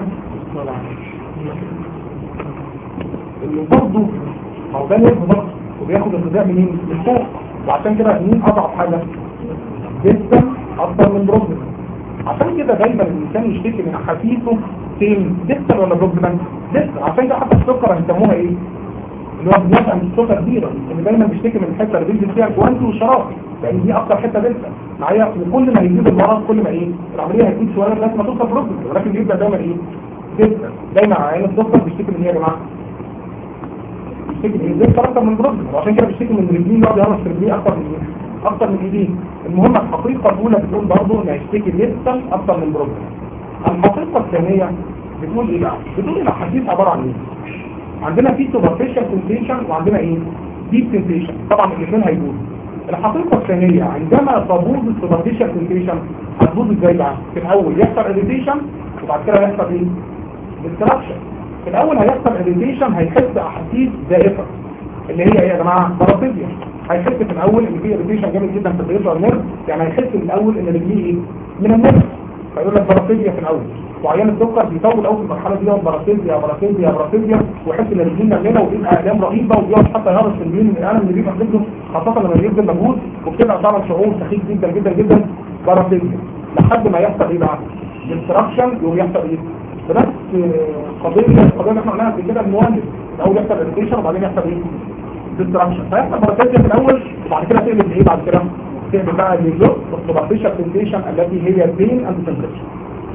اللي برضه ما هو ده نيرف ضغط وبياخد الغذاء منين؟ من فوق وعشان كده مين اضعف حاجه؟ جدا اكتر من بروبلم عشان كده دايما الانسان يشتكي من حفيته فين ديستال ولا بروبلم ديستال عشان كده حتى السكر هيسموها ايه اللي هو بنفع من السكر كبيره اللي دايما بيشتكي من الحته اللي بينزل فيها الجوانت والشراب لان دي اكتر حته ديستال معايا وكل ما هيزيد المرض كل ما ايه العمليه هتزيد شويه لغايه ما توصل بروبلم ولكن بيبدا دايما ايه ديستال دايما عيان السكر بيشتكي من ايه يا جماعه بيشتكي من ايه ديستال اكتر من بروبلم وعشان كده بيشتكي من رجلين يقعد يهرش في رجليه اكتر من ايه اكتر من ايدين المهم الحقيقه الاولى بتقول برضه ان هيشتكي لسه اكتر من بروبلم الحقيقه الثانيه بتقول ايه بقى بتقول الاحاسيس عباره عن ايه عندنا في سوبرفيشال سنسيشن وعندنا ايه ديب سنسيشن طبعا الاثنين هيجوزوا الحقيقة الثانية عندما تبوظ السوبرفيشال سنسيشن هتبوظ ازاي بقى؟ في الأول يحصل اريتيشن وبعد كده يحصل ايه؟ ديستراكشن في الأول هيحصل اريتيشن هيحس أحاسيس زائفة اللي هي ايه يا جماعة؟ بارافيزيا هيحس في الأول إن في اريتيشن جامد جدا في الريتر نيرف يعني هيحس في الأول إن رجليه ايه؟ من النيرف فيقول لك بارافيزيا في الأول وعيان السكر بيطول قوي في المرحله دي بارافيزيا بارافيزيا بارافيزيا ويحس ان رجليه مليانه وبيبقى الام رهيبه وبيقعد حتى يهرش في البين من الالم اللي بيبقى في رجله خاصه لما بيبذل مجهود وبتبقى طبعا شعور سخيف جدا جدا جدا بارافيزيا لحد ما يحصل ايه بقى؟ ديستراكشن يقوم يحصل ايه؟ بنفس قضيه القضيه اللي احنا قلناها قبل كده المولد الاول يحصل اريتيشن وبعدين يحصل ايه؟ ديستراكشن فيحصل بارافيزيا في الاول وبعد كده تقلب لايه بعد كده؟ تقلب بقى للجزء والسوبرفيشال سنسيشن التي هي بين اند تمبريتشر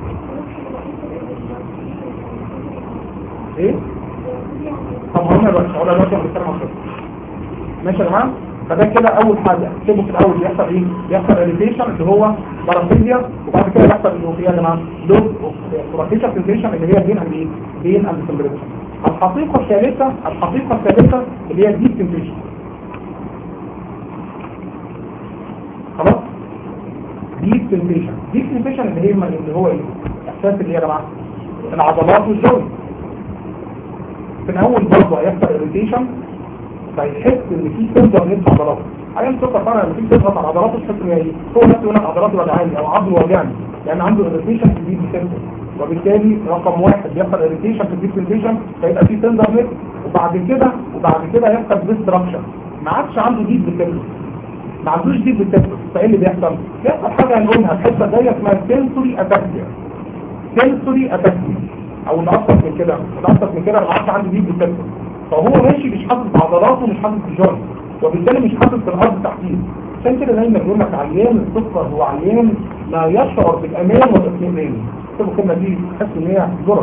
ايه طب هنا بقى هقول لك انا بتكلم عن ماشي يا جماعه فده كده اول حاجه اكتبه في الاول يحصل ايه يحصل اريتيشن اللي هو بارافيزيا وبعد كده يحصل انه في يا جماعه لوب بارافيزيا سنسيشن اللي هي بين اند ايه بين اند تمبريتشر الحقيقه الثالثه الحقيقه الثالثه اللي هي ديب سنسيشن خلاص ديب سنسيشن ديب سنسيشن اللي هي اللي هو ايه احساس اللي هي يا جماعه العضلات والجوي في الاول برضه هيحصل اريتيشن فيحس ان في تندر نفس عضلاته عيان سكر طبعا لما تيجي تضغط على عضلاته تحس ان هي هو نفسه يقول لك عضلاته وجعاني او عضله وجعني لان عنده اريتيشن في الديب سنسر وبالتالي رقم واحد بيحصل اريتيشن في الديب سنسيشن فيبقى في تندر نفس وبعد كده وبعد كده يحصل ديستراكشن ما عادش عنده ديب سنسر ما عندوش ديب سنسر فايه اللي بيحصل؟ بيحصل حاجه هنقولها الحته دي اسمها سنسوري اتاكسيا سنسوري اتاكسيا او الاكثر من كده الاكثر من كده ما عادش عنده ديب سنسر فهو ماشي مش حاسس بعضلاته مش حاسس بجوي وبالتالي مش حاسس بالارض تحتيه عشان كده دايما بيقول لك عيان السكر هو عيان لا يشعر بالامان والاطمئنان اكتبوا الكلمه دي تحس ان هي ضرر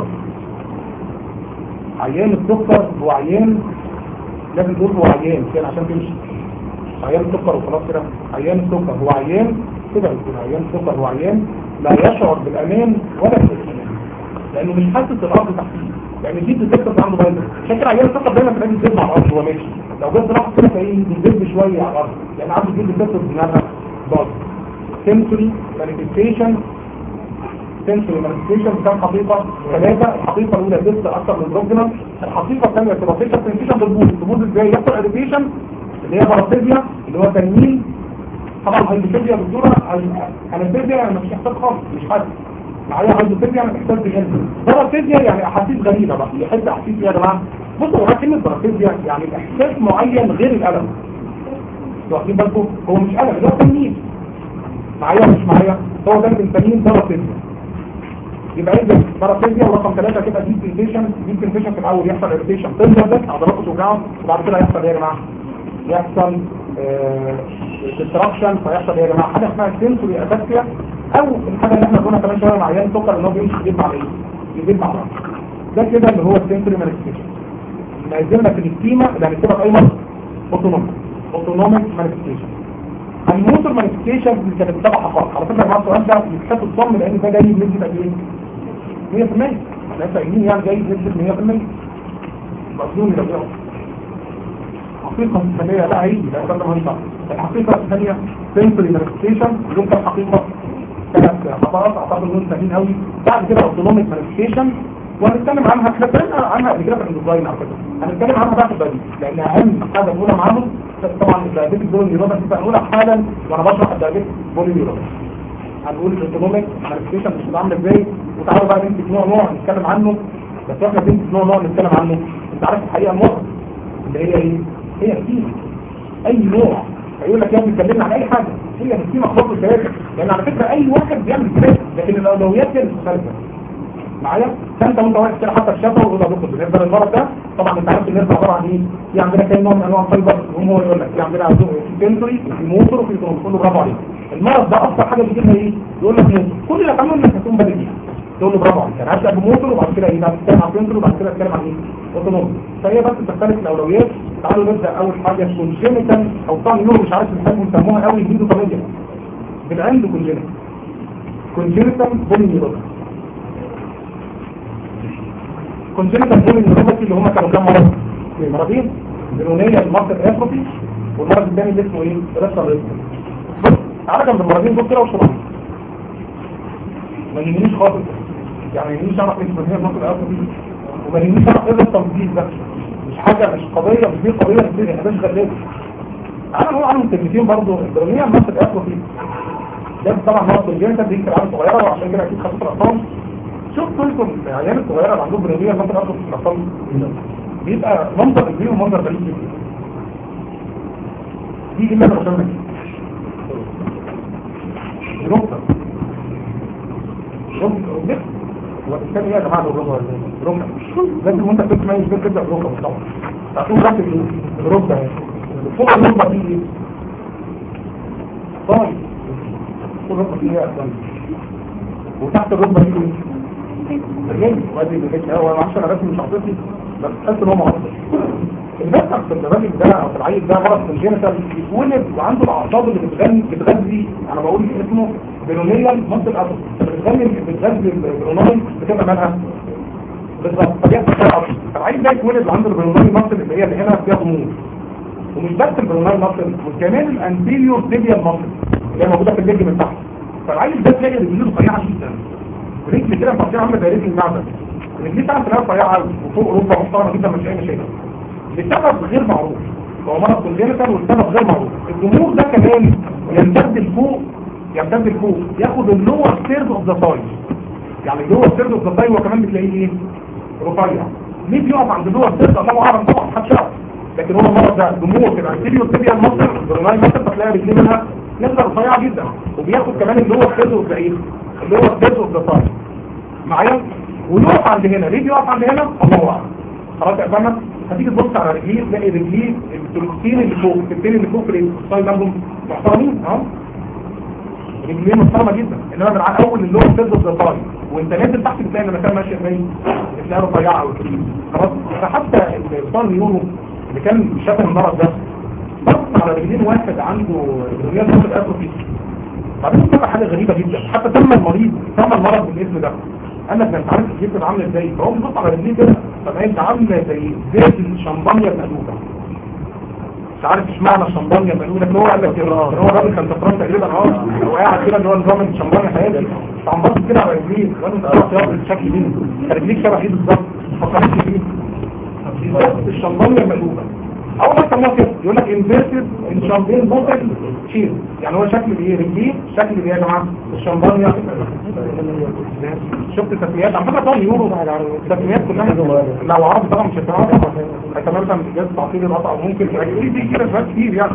عيان السكر هو عيان لازم تقول هو عيان كده عشان تمشي عيان السكر وخلاص كده عيان السكر هو عيان كده يكون عيان السكر هو عيان لا يشعر بالامان ولا بالاطمئنان لانه مش حاسس بالارض تحتيه يعني دي بتكتب عنده بايظ عشان كده عيان السكر دايما تلاقيه بيزيد على الارض وهو ماشي لو جت راح كده تلاقيه بيزيد شويه على الارض يعني عنده دي بتكتب دماغها باظ سنسوري مانيفستيشن سنسوري مانيفستيشن كام حقيقه ثلاثه الحقيقه الاولى لسه اكثر من بروجنال الحقيقه الثانيه سوبرفيشال سنسيشن بالبوز البوز ازاي يحصل اديشن اللي هي بارافيزيا اللي هو تنميل طبعا الهيدروفيزيا بالدوره الهيدروفيزيا يعني مش محتاج خالص مش حاسس معايا هيدروفيزيا يعني محتاج بجنب بارافيزيا يعني احاسيس غريبه بقى يحس احاسيس يا جماعه بصوا هو كلمه بارافيزيا يعني احساس معين غير الالم واخدين بالكم هو مش الم ده تنميل معايا ولا مش معايا هو ده اللي بنسميه بارافيزيا يبقى اذا بارافيزيا ورقم ثلاثة كده دي سنسيشن دي سنسيشن في الاول يحصل اريتيشن تنزل بس عضلاته توجعه وبعد كده يحصل ايه يا جماعه يحصل ديستراكشن فيحصل ايه يا جماعه حاجه اسمها سنسوري اتاكسيا او الحاجه اللي احنا قلنا كمان شويه مع عيان سكر ان هو بيمشي يجيب مع ايه يجيب مع بعض ده كده اللي هو السنسوري مانيفستيشن نزلنا في السكيما اللي هنكتبها في اي مره اوتونوميك اوتونوميك مانيفستيشن الموتور مانيفستيشن اللي كانت بتتابع حقائق على فكره مع السؤال ده يتحط الضم لان ده جاي بنسبه قد ايه 100% احنا فاهمين يعني جاي بنسبه 100% مظلوم لو يقف الحقيقة الثانية لا هيجي لا ده ما هيطلع الحقيقة الثانية سنسوري مانيفستيشن اللي هو الحقيقة ثلاث خطوات اعتقد انهم سهلين قوي بعد كده اوتونوميك مانيفستيشن وهنتكلم عنها احنا اتكلمنا عنها قبل كده في الديزاين على فكره هنتكلم عنها بقى في البديل لان اهم حاجه نقولها معاهم طبعا الدايابيتك بول نيوروباث هنقولها حالا وانا بشرح الدايابيتك بول نيوروباث هنقول الاوتونوميك مانيفستيشن مش عامله ازاي وتعالوا بقى نمسك نوع نوع نتكلم عنه بس احنا بنمسك نوع نوع نتكلم عنه انت عارف الحقيقه النقطه اللي هي ايه؟ هي الكيمة اي نوع هيقول لك يا ابني اتكلمنا عن اي حاجه هي الكيمة خطوه الثلاثه لان على فكره اي واحد بيعمل كده لكن الاولويات هي المختلفه معايا فانت وانت واقف كده حتى الشفا ويقول لك دكتور بالنسبه للمرض ده طبعا انت عارف الناس عباره عن ايه في عندنا كام نوع من انواع الفايبر هم هو يقول لك في عندنا سنسوري وفي موتور وفي كل برافو عليك المرض ده اكتر حاجه بيجي لها ايه يقول لك موتور كل اللي هتعمله انك هتقوم بادئ بيها تقول له برافو عليك انا هبدا بموتور وبعد كده ايه بقى تتكلم عن سنسور وبعد كده اتكلم عن ايه اوتونومي فهي بس بتختلف الاولويات تعالوا نبدا اول حاجه كونجينيتال او طبعا نور مش عارف الحاجه بيسموها قوي هيدو طبيعيه بالعند كونجينيتال كونجينيتال بولينيوروباثي كونجينيتال بولينيوروباثي اللي هم كانوا كام مرض؟ مرضين بنونيه الماركت اتروفي والمرض الثاني اللي اسمه ايه؟ ريستر ريستر بص تعالى جنب المرضين دول كده وشرح ما يهمنيش خالص يعني ما يهمنيش اعرف ايه هي الماركت اتروفي وما يهمنيش اعرف ايه التنظيف ده مش حاجه مش قضيه مش دي قضيه كتير احنا مش غلابه تعالى نقول عنهم كلمتين برضه البرونيه الماركت اتروفي ده طبعا هو كونجينيتال دي كده عيال صغيره وعشان كده اكيد خدت الارقام شفتوا انتم العيال الصغيره اللي عندهم برونيه الماركت اتروفي في الاطفال بيبقى منظر كبير ومنظر غريب جدا دي اللي انا بسميها ركبه ركبه والثاني ايه يا جماعه الركبه ركبه لازم وانت بتسمع مش بتبدا بركبه طبعا هتقول ركبه ايه ركبه فوق الركبه دي ايه طيب فوق الركبه دي ايه طيب وتحت الركبه دي ايه الرجل وادي الرجل هو انا عشان ارسم شخصيتي بس تحس ان هو معصب البحث في الراجل ده او في العيل ده مرض كونجينيتال بيتولد وعنده الاعصاب اللي بتغني بتغذي انا بقول اسمه بيرونيال مصل الاسد بتغني بتغذي البيروناي بتبقى مالها بالظبط فبيحصل فيها عصب فالعيل ده يتولد وعنده البيروناي مصل اللي هي اللي هنا فيها غموض ومش بس البيروناي مصل وكمان الانتيريور تيبيال مصل اللي هي موجوده في الليج من تحت فالعيل ده تلاقي رجليه رفيعه جدا رجل كده مقطعه عامله زي رجل المعدن رجليه بتاعت تلاقيها رفيعه قوي وفوق ركبه محترمه جدا مش اي مشاكل لسبب غير معروف هو مرض كونجنتال والسبب غير معروف الجمهور ده كمان يمتد لفوق يمتد لفوق ياخد اللور ثيرد اوف ذا سايز يعني اللور ثيرد اوف ذا سايز هو كمان بتلاقيه ايه رفيع ليه بيقف عند اللور ثيرد الله اعلم طبعا محدش يعرف لكن هو المرض ده جمهور كده الانتيريور تبيا المصدر البرناي مصدر بتلاقي رجليه منها نسبه رفيعه جدا وبياخد كمان اللور ثيرد اوف ذا ايه اللور ثيرد اوف ذا سايز معايا ويقف عند هنا ليه بيقف عند هنا الله اعلم خلاص يا فندم هتيجي تبص على رجليه تلاقي رجليه التروكسين اللي فوق التين اللي فوق في الستايل لهم محترمين اهو رجليه محترمه جدا انما من على اول اللي هو بتضرب زفاري وانت نازل تحت بتلاقي المكان ماشي ازاي بتلاقي رفيعه او كبير خلاص فحتى الصار يورو اللي كان شاف المرض ده بص على رجلين واحد عنده رجلين ممكن اتروفي بعدين طلع حاجه غريبه جدا حتى تم المريض تم المرض بالاسم ده قال لك ده انت عارف الجسم عامل ازاي فهو بيبص على رجليه كده فبقيت عامله زي زيت الشمبانيا المقلوبه مش عارف اشمعنى الشمبانيا المقلوبه لكن هو قال لك كده هو الراجل كان سكران تقريبا اه هو قاعد كده اللي هو نظام الشمبانيا حياتي فعم بص كده على رجليه قال انت عارف يا الشكل دي رجليك شبه ايه بالظبط فكرت فيه بالظبط الشمبانيا المقلوبه اول ما سموها كده يقول لك انفيرتد ان شامبين بوتل تشيز يعني هو شكل ايه رجليه شكل ايه يا جماعه الشمبانيا شفت تسميات على فكره طبعا يورو التسميات كلها لو عربي طبعا مش هتعرف هتعمل مثلا جهاز تعطيل القطع ممكن في دي كده شويه كتير يعني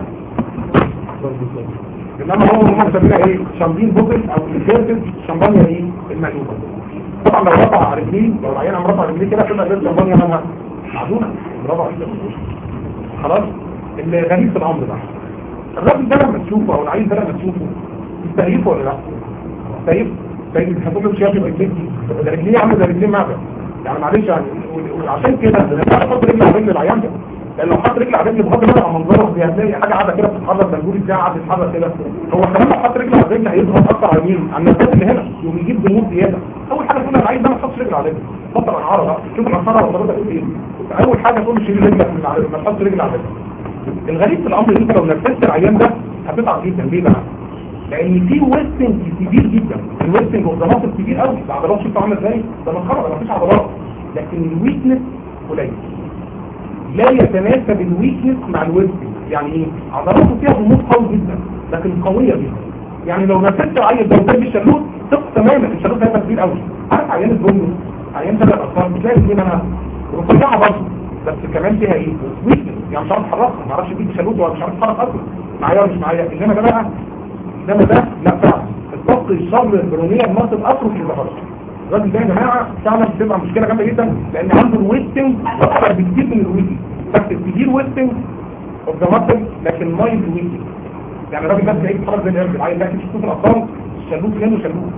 انما هو هم مسمينها ايه شامبين بوتل او انفيرتد شمبانيا ايه المقلوبه طبعا لو رفع رجليه لو العيان عم رفع رجليه كده تبقى غير شمبانيا مالها معدومه برافو عليك خلاص اللي غريب في الامر ده الراجل ده لما تشوفه او العيل ده لما تشوفه تستهيفه ولا لا تستهيفه تستهيف هتقول له مش شايف رجليه ده رجليه عامله زي رجليه معبد يعني معلش يعني وعشان كده انا احط رجلي على رجل العيان ده لان لو حط رجل على رجل بغض النظر عن منظره دي هتلاقي حاجه قاعده كده بتتحرك بنقول ازاي قاعده تتحرك كده هو كمان لو حط رجل على رجل هيضغط اكتر على مين على النفس اللي هنا يقوم يجيب دموع زياده اول حاجه تقول العيل ده ما تحطش رجل على رجل بطل انعاره بقى شوف الانعاره وصلتها تقول ايه اول حاجه تقول له شيل رجلك من على رجل ما تحطش رجل على رجل الغريب في الامر ان انت لو نفذت العيان ده هتتعب جدا ليه بقى لان في ويستنج كبير جدا الويستنج والضماط كبير قوي العضلات شوف عامله ازاي ده منخرط ما فيش عضلات لكن الويكنس قليل لا يتناسب الويكنس مع الويستنج يعني ايه عضلاته فيها ضمور قوي جدا لكن قويه جدا يعني لو نفذت العيان ده وجاب الشلوت ثق تماما الشلوت هيبقى كبير قوي عارف عيان البرونو عيان ده الاطفال بتلاقي ان انا رفيعه برضه بس كمان فيها ايه ويكنس يعني مش عارف اتحركها ما اعرفش دي شلوت ولا مش عارف اتحرك اصلا معايا ولا مش معايا انما ده بقى انما ده لا فعلا الضغط الشر البرونيه المصل اطرف في الظهر الراجل ده يا جماعه فعلا بتبقى مشكله جامده جدا لان عنده الويستنج اكتر بكتير من الويستنج بس كتير ويستنج اوف ذا ماسل لكن مايند ويستنج يعني الراجل ده تلاقيه بيتحرك زي القرد العيل ده تشوف الاطفال شلوت هنا وشلوت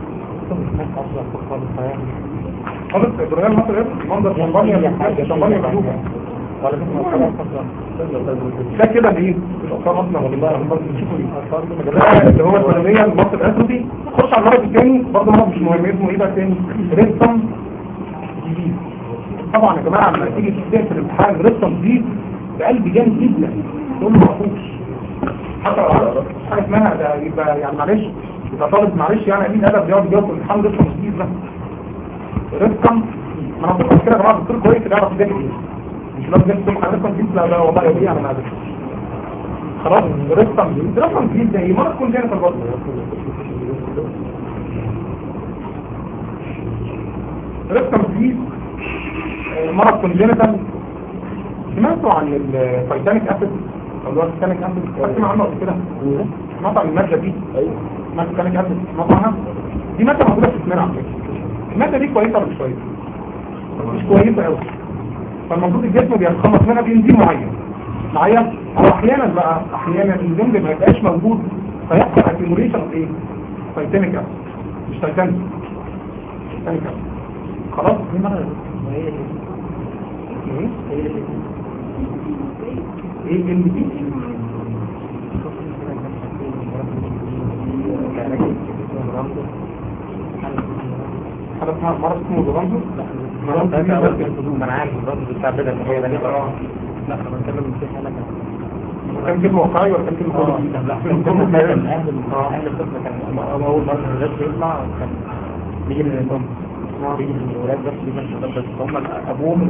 خالص البرونيه المصل ايه منظر شمبانيا شمبانيا مهلوكه ده كده الايه الاطفال اصلا والله انا برضه بشوفه ايه اللي هو الثانويه المصري الاسودي خش على المرض الثاني برضه مرض مش مهم اسمه ايه بقى تاني ريستم جديد طبعا يا جماعه لما تيجي تكتب في الامتحان ريستم جديد بقلب جامد جدا تقول له مخصوص حتى لو عرفت حاجه اسمها ده يبقى يعني معلش يبقى طالب معلش يعني قليل ادب بيقعد يجاوب في الامتحان ريستم جديد ده ريستم ما انا بقول كده يا جماعه دكتور كويس اللي يعرف يذاكر ايه مش لازم تكتب حضرتك جديد لا لا والله يا انا معلش خلاص ريستم جديد ريستم جديد ده ايه مره تكون جايه في البطن ريستم جديد مرض كونجينيتال سمعتوا عن التايتانيك اسيد او اللي هو التايتانيك اسيد سمعت عنه قبل كده سمعت عن الماده دي ماده التايتانيك اسيد سمعت عنها دي ماده موجوده في جسمنا على فكره الماده دي كويسه ولا مش كويسه مش كويسه قوي فالمفروض الجسم بيتخلص منها بانزيم معين معين او احيانا بقى احيانا الانزيم ده ما يبقاش موجود فيحصل اكيموليشن اوف ايه تايتانيك اسيد مش تايتانيك تايتانيك اسيد خلاص دي مرة وهي اللي ايه هي اللي ايه ال دي حاجه اسمها مرض اسمه لورانزو مرض ما اسمه انا عارف الرد بتاع بدل هي ده لا انا بتكلم في حاجه كان كلمه واقعي ولا كان كلمه اه كوميدي؟ لا كل ما كان اهل اهل الطفل كان اول مره الولاد بيطلع كان بيجي من الام بيجي من الولاد بس بيجي من الولاد بس هم ابوهم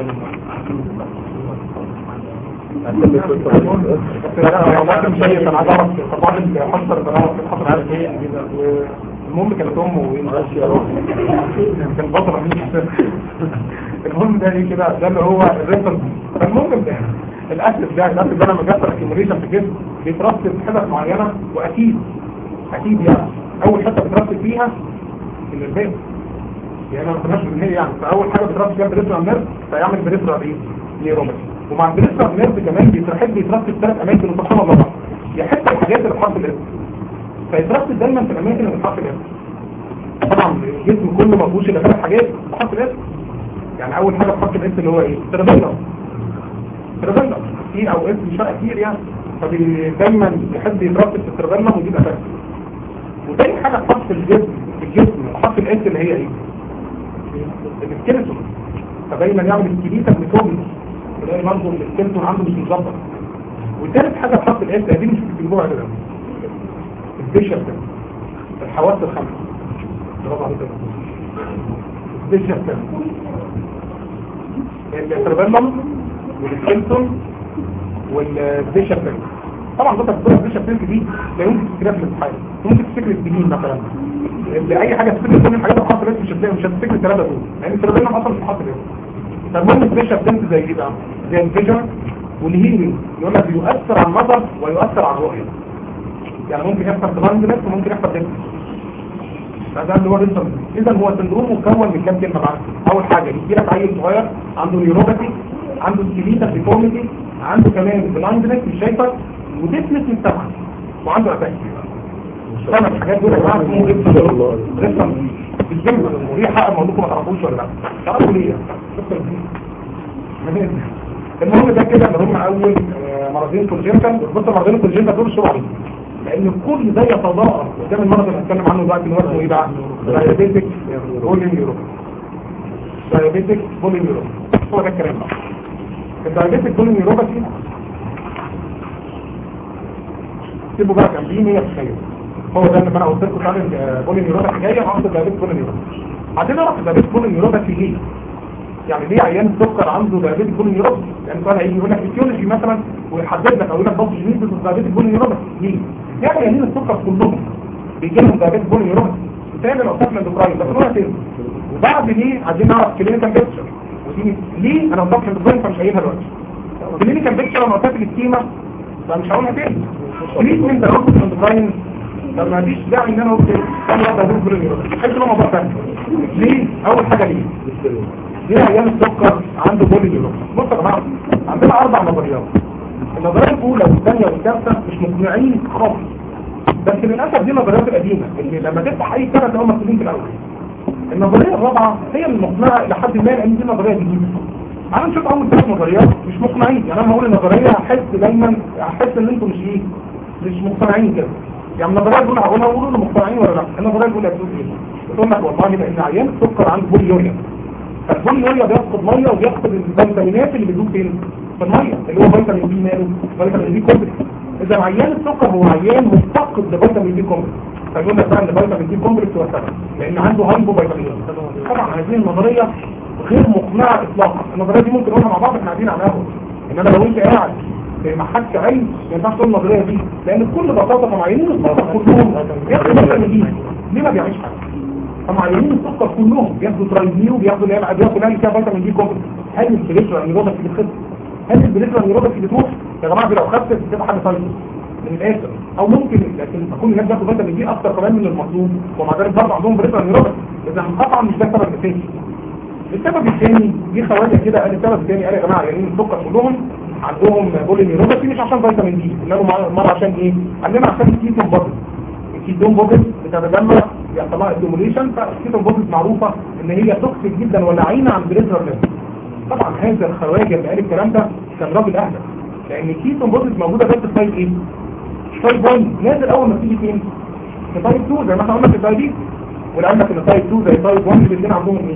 والله مش هي كان عايز اعرف طبعا الحصر البنات الحصر المهم كانت امه وايه كان بطل المهم ده ايه كده ده اللي هو الريفرنس فالمهم ده الاسف ده الاسف ده لما بيحصل اكيموليشن في الجسم بيترسب في حتت معينه واكيد اكيد يعني اول حته بيترسب فيها النرفات يعني ما كناش بنهي يعني فاول حاجه بترسب فيها بريفرال نيرف فيعمل بريفرال ايه نيوروباثي ومع البريفرال نيرف كمان بيحب يترسب ثلاث اماكن وسبحان الله يحب الحاجات اللي بحرف الاسم فيترسب دايما في الاماكن اللي بحرف الاسم طبعا الجسم كله ما فيهوش الا ثلاث حاجات بحرف الاسم يعني اول حاجه بحرف الاسم اللي هو ايه سيربيلم سيربيلم كتير او اسم مش فارق كتير يعني فدايما يحب يترسب في السيربيلم ويجيب اساس وتاني حاجه بحرف الجسم الجسم بحرف الاس اللي هي ايه السكيلتون فدايما يعمل السكيليتا ميكوبي تلاقي برضه السكيلتون عنده مش مظبط وثالث حاجه بحرف الاس دي مش بتكتبوها كده البيشر ده الحواس الخمسه برافو عليك البيشر ده السيربيلم والسكيلتون والبيشر ده طبعا ده تفضل البيشر ده دي لا يمكن تفتكرها في الامتحان ممكن تفتكر السنين مثلا لاي حاجه تفتكر كل الحاجات اللي حصلت مش هتلاقي مش هتفتكر الثلاثه دول لان السيربيلم اصلا مش حاصل ايه فالمهم البيشر ده زي ايه بقى زي الفيجن والهيلينج يقول لك بيؤثر على النظر ويؤثر على الرؤيه يعني ممكن يحصل بلاندنس وممكن يحصل ديفنس فده اللي هو ريسم اذا هو سندروم مكون من كام كلمه بقى اول حاجه يجي لك عيل صغير عنده نيوروباثي عنده سكيليتا ديفورميتي عنده كمان بلاندنس مش شايفه وديفنس من السمع وعنده اتاك سمع الحاجات دول يا جماعه اسمه ريسم ريسم بالجمله ودي حق الموضوع ما تعرفوش ولا لا تعرفوا ليه المهم ده كده اللي هم اول مرضين كونجنتال بص مرضين الكونجنتال دول شو عليهم لان كل ده يتضاءل قدام المرض اللي هنتكلم عنه دلوقتي اللي هو اسمه ايه بقى دايابيتك بولين يوروب دايابيتك بولين يوروب هو ده الكلام بقى الدايابيتك بولين يوروباثي سيبوا بقى جنبيه 100 تخيل هو ده اللي انا قلت لكم تعالى بولين يوروباثي جايه هنقصد الدايابيتك بولين يوروباثي عايزين نعرف الدايابيتك بولين يوروباثي ليه يعني ليه عيان السكر عنده دايابيتك بولين يوروباثي يعني سؤال هيجي يقول لك فيسيولوجي مثلا ويحدد لك او يقول لك بص جنين في دايابيتك بولين يوروباثي ليه يعني عيانين السكر كلهم بيجي لهم دايابيتك بولين يوروباثي تاني الاوساط الاندوكراين بس هو تاني وبعد ليه عايزين نعرف كلينيكال بيكتشر ودي ليه انا اوساط الاندوكراين فمش قايلها دلوقتي كلينيكال بيكتشر انا قلت السكيما فمش هقولها تاني تريتمنت الاوساط الاندوكراين طب ما فيش داعي ان انا اقول انا واحد هدول بولين يوروباثي حيث لهم موضوع ثاني ليه اول حاجه ليه دي عيان السكر عنده بولي نيورون بص يا جماعه عندنا اربع نظريات النظريه الاولى والثانيه والثالثه مش مقنعين خالص بس للاسف دي النظريات القديمه اللي لما تفتح اي سنه تلاقيهم مكتوبين في الاول النظريه الرابعه هي المقنعه الى حد ما لان دي نظريه جديده انا نشوف اول ثلاث نظريات مش مقنعين يعني انا هقول النظريه هحس دايما هحس ان انتم مش ايه مش مقتنعين كده يعني النظريه الاولى هقولها وقولوا انتم مقتنعين ولا لا النظريه الاولى بتقول ايه بتقول لك والله لان عيان السكر عنده بوليوريا فالبوليوريا بيفقد ميه وبيفقد الفيتامينات اللي بتدوب فين في الميه اللي هو فيتامين بي ماله فيتامين بي كومبلكس اذا عيان السكر هو عيان مفتقد لفيتامين بي كومبلكس فيقول لك بقى ان فيتامين بي كومبلكس هو السبب لان عنده هايبو فيتامين طبعا هذه النظريه غير مقنعه اطلاقا النظريه دي ممكن نقولها مع بعض احنا قاعدين على قهوه انما لو انت قاعد ما حدش علم ما ينفعش تقول النظريه دي لان بكل بساطه فمعينين السكر كلهم بياخدوا فيتامين بي ليه ما بيعيش حاجه فمعينين السكر كلهم بياخدوا ترايزيو بياخدوا اللي هي الادويه كلها اللي فيها فيتامين بي كومبلكس هل البليترا نيروباثي بتخف هل البليترا نيروباثي بتروح يا جماعه دي لو خفت بتبقى حاجه ثانيه من الاخر او ممكن لكن تكون الناس بياخدوا فيتامين بي اكتر كمان من المطلوب ومع ذلك برضه عندهم بليترا نيروباثي اذا طبعا مش ده السبب الاساسي السبب الثاني جه خواجه كده قال السبب الثاني قال يا جماعه يعني السكر كلهم عندهم بولي نيروباثي مش عشان فيتامين دي انما مره عشان ايه؟ قال لنا عشان الكيتون بودي الكيتون بودي بتتجمع بيحصل لها ستيموليشن فالكيتون بودي معروفه ان هي توكسيك جدا ولعينه عن بريزر طبعا هذا الخواجه اللي قال الكلام ده كان راجل اهدى لان الكيتون بودي موجوده بس في تايب ايه؟ تايب 1 نازل اول ما تيجي فين؟ في تايب 2 زي ما احنا قلنا في الدايبيت ولو قلنا ان تايب 2 زي تايب 1 الاثنين عندهم ايه؟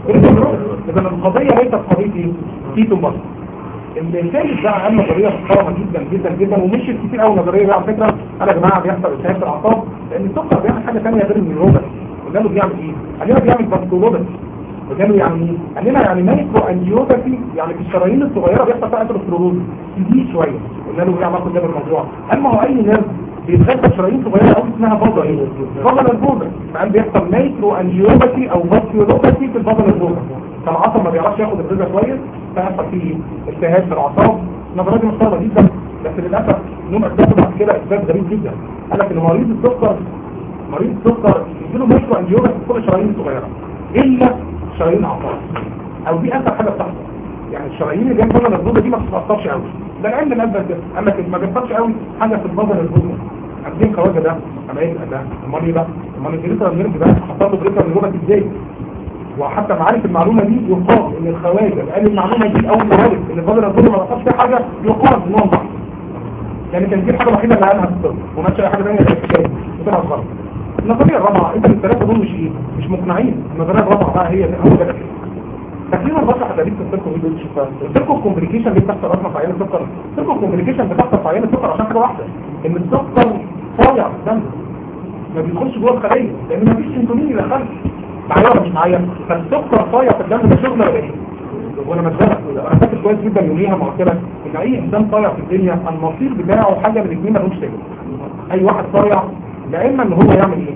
اذا القضيه ليست قضيه ايه؟ كيتون بودي الثالث بقى قال نظريه محترمه جدا جدا جدا ومش كتير قوي نظريه بقى على فكره انا يا جماعه بيحصل التهاب في الاعصاب لان السكر بيعمل حاجه ثانيه غير النيوروباثي قال له بيعمل ايه؟ قال لنا بيعمل فاسكولوباثي وقالوا يعني ايه؟ قال لنا يعني مايكرو انجيوباثي يعني في الشرايين الصغيره بيحصل فيها اثيروسكلروز كتير شويه قلنا له ايه علاقه ده بالموضوع؟ قال ما هو اي ناس بيتغذى شرايين صغيره قوي اسمها فضه ايه؟ فضه البوزه فقال بيحصل مايكرو انجيوباثي او فاسكولوباثي في الفضه البوزه فالعصب ما بيعرفش ياخد الغذاء كويس فيحصل فيه التهاب في الاعصاب نظريه دي محترمه جدا بس للاسف نوم اثبته بعد كده اثبات غريب جدا قال لك ان مريض السكر مريض السكر يجيله مايكرو انجيوباثي في كل الشرايين الصغيره الا شرايين الاعصاب او دي اكثر حاجه بتحصل يعني الشرايين اللي جنب البطن البوزه دي ما بتتاثرش قوي ده العلم اللي اثبت ده قال لك ما بيحصلش قوي حاجه في البطن البوزه عارفين خواجه ده اما ايه ده امال ايه بقى امال الجليسرا النيرف ده حطها له جليسرا النيرف ازاي وحتى معارف المعلومة دي يقال ان الخواجة قال المعلومة دي اول ما عرف ان الفضل الظلم ما نقصش فيها حاجة يقال ان هو ضعف يعني كان دي الحاجة الوحيدة اللي قالها في الطب وما تشاء حاجة ثانيه في الكتاب وطلع غلط النظرية الرابعة انت الثلاثة دول مش ايه مش مقنعين النظرية الرابعة بقى هي هو ده تكليم البشر هتدريب في السيركو دول شوفها السيركو كومبليكيشن اللي بتحصل اصلا في عيان السكر السيركو كومبليكيشن بتحصل في عيان السكر عشان حاجة واحدة ان السكر صايع في الدم ما بيدخلش جوه الخلية لان ما فيش سنتونين يدخلش معايا ولا مش معايا فالسكر صايع في الدم ده شغل ولا ايه وانا مسألة انا فاكر كويس جدا يوميها ما قلت لك ان اي انسان صايع في الدنيا المصير بتاعه حاجه من الاثنين ملوش تاني اي واحد صايع لا اما ان هو يعمل ايه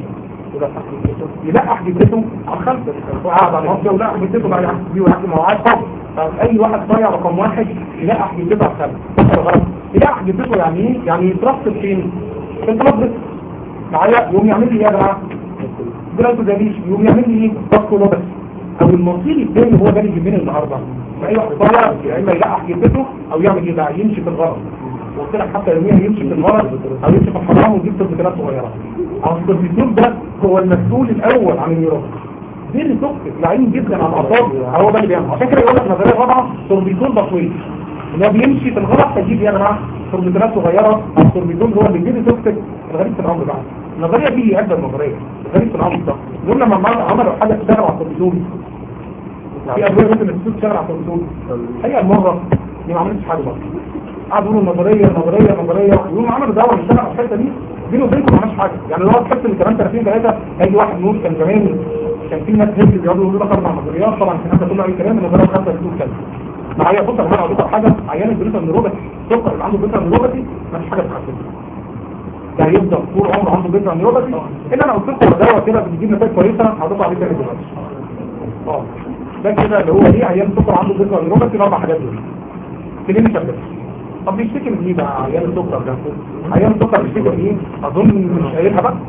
يلقح جدته على الخلف وقاعد على المصير ولقح جدته بقى يحكي بيه ويحكي مع واحد طب اي واحد صايع رقم واحد يلقح جدته على الخلف غلط يلقح جدته يعني ايه يعني يترصد فين في البلد معايا يقوم يعمل لي ايه يا جماعه بلاد دليش يقوم يعمل لي ايه ضغط بس او المصير الثاني هو ده اللي يهمني النهارده فاي واحد طالع يا اما يلقح جدته او يعمل ايه بقى يمشي في الغرض قلت لك حتى يوميا يمشي في الغرض او يمشي في الحرام ويجيب تربيتات صغيره اصل الدكتور ده هو المسؤول الاول عن النيرون دي اللي توكسيك لعين جدا على الاعصاب هو ده اللي بيعمل عشان كده يقول لك نظريه رابعه توربيتون بطويل ان هو بيمشي في الغلط فيجيب يا جماعه توربيتونات صغيره التوربيتون هو اللي بيجيب توكسيك الغريب في الامر بقى النظريه دي هي اجمل نظريه الغريب في الامر ده يقول لما عملوا حاجه تشتغل على التوربيتون في ادويه ممكن السوق تشتغل على التوربيتون هي المره دي ما عملتش حاجه بقى قعدوا يقولوا نظريه نظريه نظريه يقولوا عملوا دواء يشتغل على الحته دي بينه وبينكم ما عملش حاجه يعني لو تحس ان كمان 30 3 هيجي واحد نور كان زمان كان في ناس هيك بيقعدوا يقولوا لك اربع نظريات طبعا كان هذا كله اي كلام النظريه خمسه بتقول كذا معايا بص انا هقول لك حاجه عيان البريتا النيروباثي السكر اللي عنده بريتا النيروباثي ما فيش حاجه تحسنه ده هيفضل طول عمره عنده بريتا النيروباثي الا انا قلت لكم دواء كده بتجيب نتائج كويسه هضيف عليه تاني دلوقتي اه ده كده اللي هو ايه عيان السكر عنده بريتا النيروباثي الاربع حاجات دول كلينيكال بس طب بيشتكي من ايه بقى عيان السكر ده عيان السكر بيشتكي من ايه اظن مش قايلها بقى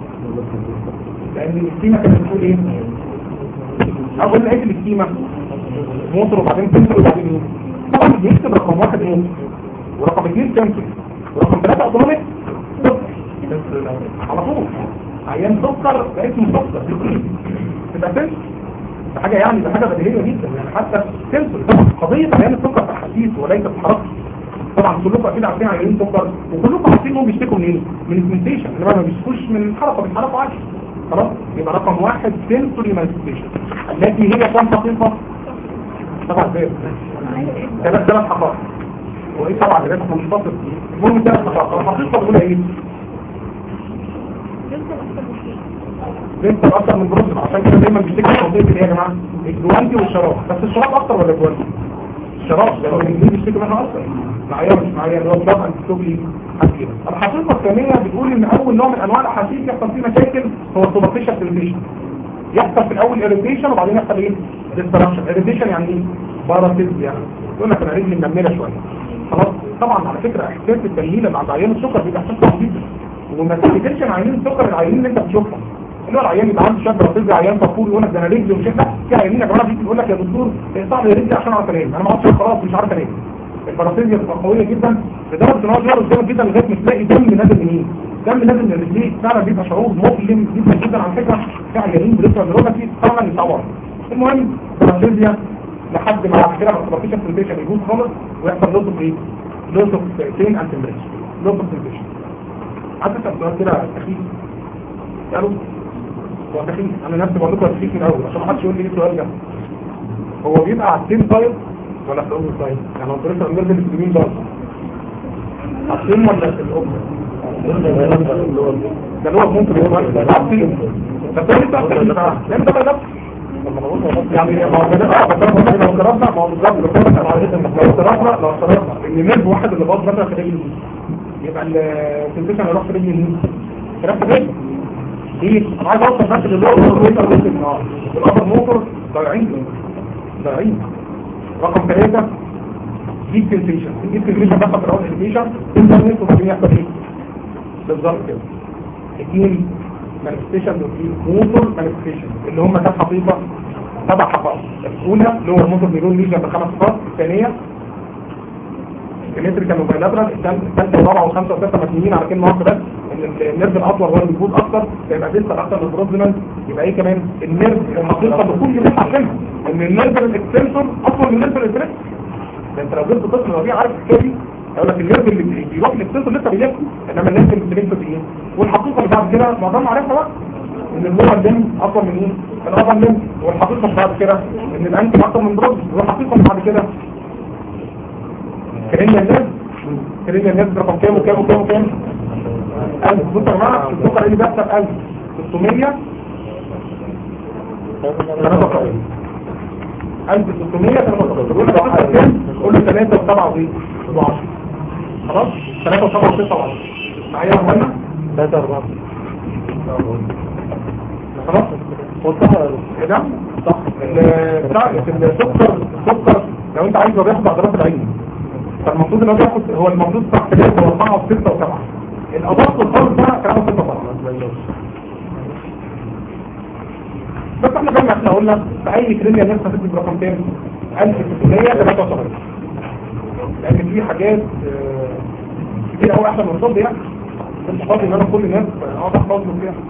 لان السكيمه كانت بتقول ايه اقول لقيت السكيمه موتر وبعدين تنزل وبعدين ايه طبعا بيكتب رقم واحد ايه ورقم اثنين كانسل ورقم ثلاثة اوتوماتيك على طول عيان سكر بقيت مسكر تبقى تنسل ده حاجه يعني ده حاجه بديهيه جدا يعني حتى سنسور طبعا قضيه عيان السكر تحسيس وليس حركه طبعا كلكم اكيد عارفين عيانين سكر وكلكم عارفين انهم بيشتكوا منين من السنسيشن انما ما بيشتكوش من الحركه بيتحركوا عادي خلاص يبقى رقم واحد سنسوري مانيفستيشن التي هي كم حقيقه طبعا زي ثلاث ثلاث حقائق وايه طبعا ده مش منفصل المهم ثلاث حقائق الحقيقه بتقول ايه بنت اكتر من بروز عشان كده دايما بيشتكي قضيه ايه يا جماعه الجوانتي والشراب بس الشراب اكتر ولا الجوانتي الشراب ده هو اللي بيشتكي منها اصلا معايا مش معايا اللي هو بلاد انت تكتب لي حاجه الحقيقه الثانيه بتقول ان اول نوع من انواع الاحاسيس يحصل فيه مشاكل هو السوبرفيشال اريتيشن يحصل في الاول اريتيشن وبعدين يحصل ايه ديستراكشن اريتيشن يعني ايه باراسيز يعني يقول لك انا رجلي منمله شويه خلاص طبعا على فكره احساس التنميل اللي عند عيان السكر بيبقى احساس صعب جدا وما تفتكرش ان عيانين السكر العيانين اللي انت بتشوفهم اللي هو العيان يبقى عنده شد رصيد عيان فخور يقول لك ده انا رجلي ومش لا في عيانين يا جماعه بيجي يقول لك يا دكتور اقطع لي رجلي عشان اعرف انام انا ما اقعدش خلاص مش عارف انام البراسيليا بتبقى قويه جدا لدرجه ان هو بيقعد قدامك جدا لغايه ما تلاقي دم نازل منين دم نازل من رجليه فعلا بيبقى شعور مؤلم جدا جدا على فكره في عيانين بيرفع نيوروباثي طبعا يتعور المهم البراسيليا لحد ما بعد كده ما تبقاش السنسيشن يجوز خالص ويحصل لوس اوف ايه؟ لوس اوف بين اند تمبريتشر لوس اوف سنسيشن عايز اسال سؤال كده سخيف قالوا هو سخيف انا نفسي بقول لكم سخيف من الاول عشان ما حدش يقول لي ايه السؤال ده هو بيبقى على السين سايد ولا في الاوبن سايد يعني هو طريقه النرد اللي في اليمين ده على السين ولا في الاوبن ده اللي هو ممكن يكون على السين بس هو لسه اكتر من ساعه لان ده بقى يعني ما هو كده اه بس انا بقول لو افترضنا ما هو بالظبط لو افترضنا لو افترضنا ان نيرف واحد اللي باظ مثلا في رجل يبقى السنسيشن هيروح في رجل مين؟ كلام كده ليه؟ انا عايز اوصل بس اللي هو الويتر ويتر النهار الابر موتور ضايعين ضايعين رقم ثلاثة دي سنسيشن دي سنسيشن بقى في الاول انيميشن انترنت وبعدين يحصل ايه؟ بالظبط كده اثنين مانيفستيشن موتور مانيفستيشن اللي هم كام حقيقة سبع حقائق الاولى اللي هو الموتور نيرون ليجن بخمس خطوات الثانية الكتريكال وبايلاترال الثالثة والرابعة والخامسة والسادسة مبنيين على كلمة واحدة بس ان النيرف الاطول هو اللي بيفوز اكتر فيبقى ديستال اكتر من البروزمنت يبقى ايه كمان النيرف الحقيقة بكل اللي احنا عارفينها ان النيرف الاكستنسور اطول من النيرف الانتريك ده انت لو جبت طفل ربيع عارف الحكايه دي هيقول لك النيرف اللي بيروح الاكستنسور لسه بيلف انما النيرف الانتريك ايه والحقيقة اللي بعد كده معظمنا عارفها بقى ان اللور لم اطول من ايه الابر لم والحقيقة اللي بعد كده ان الانكل اكتر من بروز والحقيقة اللي بعد كده كريم الناس كريم الناس رقم كام وكام وكام وكام 1000 بصوا يا جماعه السكر اللي بيحصل 1600 73 1600 73 قول له واحد كام قول له 3 و7 ودي 10 خلاص 3 و7 و6 و10 معايا يا مهنا 3 4 خلاص وصلها كده صح بتاع السكر السكر لو انت عايز بياخد عضلات العين فالمفروض ان هو بياخد هو المفروض صح 3 و4 و6 و7 الاضافه الخالص بقى كلام 6 و7 بس احنا زي ما احنا قلنا في اي كريميا الناس هتكتب رقم كام 1673 لان في حاجات كتير قوي احسن من الطب يعني انت فاضي ان انا كل الناس اقعد احفظ له فيها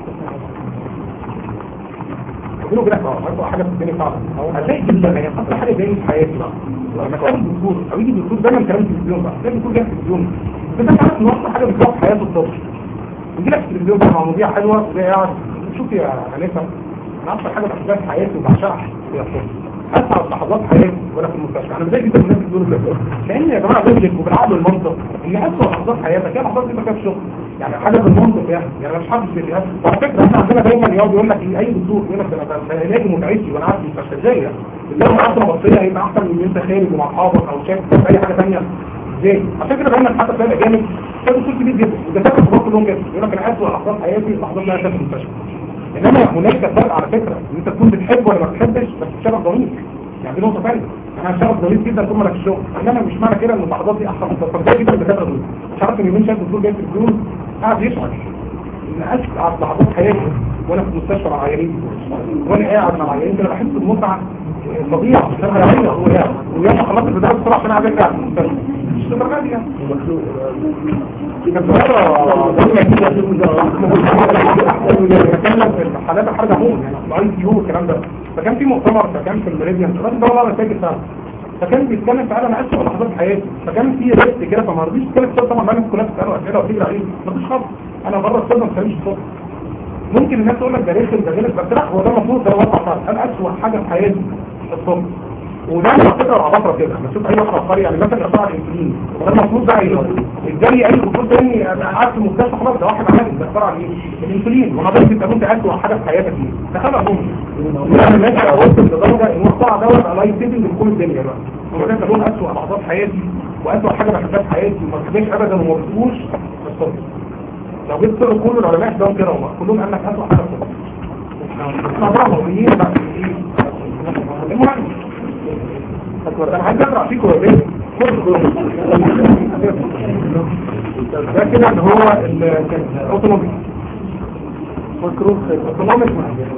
يقولوا كده اه حاجه في الدنيا صعبه هتلاقي جدا يعني حتى حاجه زي في حياتي بقى لما تقابل الدكتور او يجي الدكتور دايما كلام التلفزيون بقى تلاقي الدكتور جاي في التلفزيون بس انت عارف ان اكتر حاجه بتروح في حياته الطب يجي لك في التلفزيون بقى مع مذيع حلوه وزي قاعد شوف يا انسه انا اكتر حاجه بحبها في حياتي وبعشقها هي الطب اسعد لحظات حياتي وانا في المستشفى انا زي جدا الناس بتقول كده لان يا جماعه بيجلك وبالعقل والمنطق ان اسوء لحظات حياتك هي لحظات دي ما كانتش شغل يعني حاجه بالمنطق يعني يعني مش حافظ فيديوهات وعلى فكره احنا عندنا دايما يقعد يقول لك ايه اي دكتور يقول لك ده انا علاجي متعبي وانا قاعد في المستشفى ازاي يعني لو معاك بصيه هيبقى احسن من ان انت خارج ومع اصحابك او شايف اي حاجه ثانيه ازاي على فكره دايما حتى تلاقي الاجانب كان دكتور كبير جدا والدكاتره كبار كلهم كده يقول لك انا اسوء لحظات حياتي اللحظات اللي انا كنت في المستشفى انما هناك فرق على فكره ان انت تكون بتحب ولا ما بتحبش بس بتشتغل ضمير يعني دي نقطه ثانيه انا هشتغل ضمير جدا طول ما انا في الشغل انما مش معنى كده ان اللحظات دي احسن من الدكاتره جدا الدكاتره دول مش عارف ان يومين شايف الدكتور جاي في الجون قاعد يشعر ان اسعد لحظات حياتي وانا في المستشفى مع العيانين وانا قاعد مع العيانين كده بحس بمتعه فظيع كان غيرية هو يا ويا خلصت البداية بسرعة عشان عايز ارجع مش تبقى يعني كانت فترة في حالات حرج عموم يعني الاي سي يو والكلام ده فكان في مؤتمر فكان في المريديان الراجل ده والله انا فاكر فعلا فكان بيتكلم فعلا انا اسوء لحظات حياتي فكان في ريست كده فما رضيش اتكلم كتير طبعا الناس كلها بتساله اسئله وتيجي عليه مفيش خالص انا بره الصدمه ما بتكلمش الصبح ممكن الناس تقول لك ده ريست ده غلط بس لا هو ده المفروض ده وضع فعلا انا اسوء حاجه في حياتي الصبح وده على فكره عباطه كده لما تشوف اي واحد عبقري يعني مثلا قطاع الانسولين ده المفروض ده الجري اي دكتور تاني انا قعدت في المستشفى خلاص ده واحد عمل ده اخترع ايه الانسولين ونظرت انت كنت اسوء حاجه في حياتك ايه ده خلق ظلم يعني ماشي وصلت لدرجه ان القطاع دوت على لايف سيفنج لكل الدنيا بقى هو ده كان اسوء لحظات حياتي واسوء حاجه بحبها في حياتي وما بحبهاش ابدا وما بحبوش الصبر لو جبت له كل العلماء ده كده كلهم قال لك اسوء حاجه الصبر احنا بقى موضوعيين بقى المهم انا عايز اقرا فيكم يا بيه ده كده اللي هو الاوتوموبيل مكروه اوتوموبيل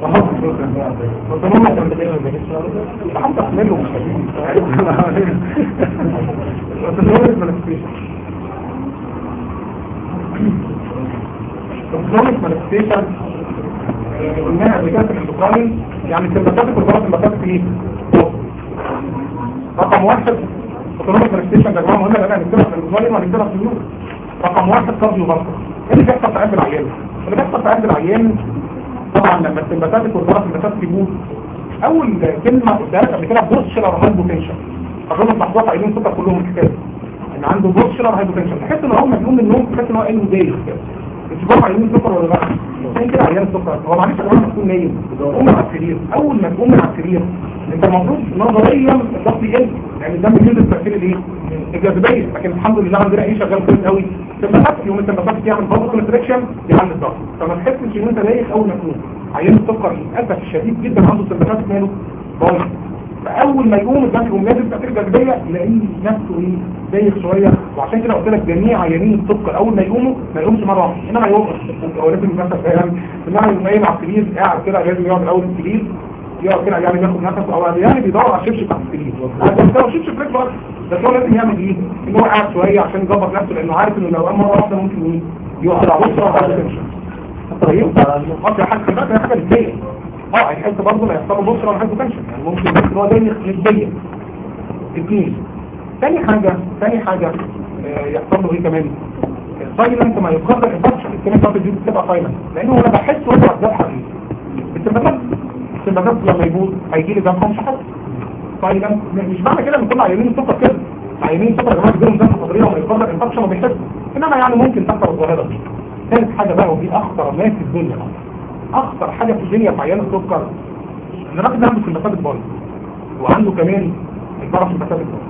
اوتوموبيل حتى احمله مش اوتوموبيل مانيفستيشن اوتوموبيل مانيفستيشن قلناها قبل كده في الاندوكراين يعني السمباتاتيك والبارا سمباتاتيك ايه؟ رقم واحد اوتونوميك ريستيشن ده جماعه مهمه لان هنكتبها في الفوليوم وهنكتبها في النور رقم واحد كارديو بارتر ايه اللي بيحصل في قلب العيان اللي بيحصل في قلب العيان طبعا لما السمباتاتيك والبارا سمباتاتيك يموت اول كلمه قلتها لك قبل كده بوستشلر هايبوتنشن اظن اللحظات عايزين سكر كلهم الحكايه ان عنده بوستشلر هايبوتنشن تحس ان هو مجنون من النوم تحس ان هو قايل دايخ كده الشباب عايزين سكر ولا لا عشان كده عيان السكر هو معلش يا جماعه تكون نايم قوم من على السرير اول ما تقوم من على السرير انت المفروض نظريا الضغط يقل يعني الدم بينزل التاثير الايه الجاذبيه لكن الحمد لله عندنا ايه شغال كويس قوي تبقى يوم انت بتفكر يعمل بابل كونتراكشن يعلي الضغط فما تحسش ان انت دايخ اول ما تقوم عيان السكر للاسف الشديد جدا عنده سمباتات ماله بايظ فاول ما يقوم الدم يقوم نازل تاثير الجاذبيه يلاقيه نفسه ايه دايخ شويه وعشان كده قلت لك جميع عيانين السكر اول ما يقوموا ما يقومش مره واحده انما يوقف هو لازم مثلا فاهم انما يقوم قايم على السرير قاعد كده لازم يقعد الاول السرير يقعد كده يعني بياخد نفسه او يعني بيدور على الشبشب تحت السرير عشان لو شبشب رجله بس بس هو لازم يعمل ايه ان هو قاعد شويه عشان يظبط نفسه لانه عارف انه لو قام مره واحده ممكن ايه يقع على وشه او على طيب اصل حاجه كده حاجه نسبيه اه هيحس برضه لا يحصل له بصره ولا حاجه تنشن يعني ممكن بس هو دايما نسبيا اثنين ثاني حاجه ثاني حاجه آه يحصل له ايه كمان سايلنت ما يقدر الفكشن الكلمه بتاعت دي بتبقى سايلنت لانه انا بحس وضع الذبحه دي السمباتات السمباتات لما يبوظ هيجي لي ذبحه مش حاسس سايلنت مش معنى كده ان كل عيانين السكر كده عيانين السكر يا جماعه بيجيلهم ذبحه صدريه وما يقدر الفكشن وبيحس انما يعني ممكن تحصل الظاهره دي ثالث حاجه بقى ودي اخطر ما في الدنيا اخطر حاجه في الدنيا في عيان السكر ان الراجل ده عنده سمباتات بايظ وعنده كمان البرص سمباتات بايظ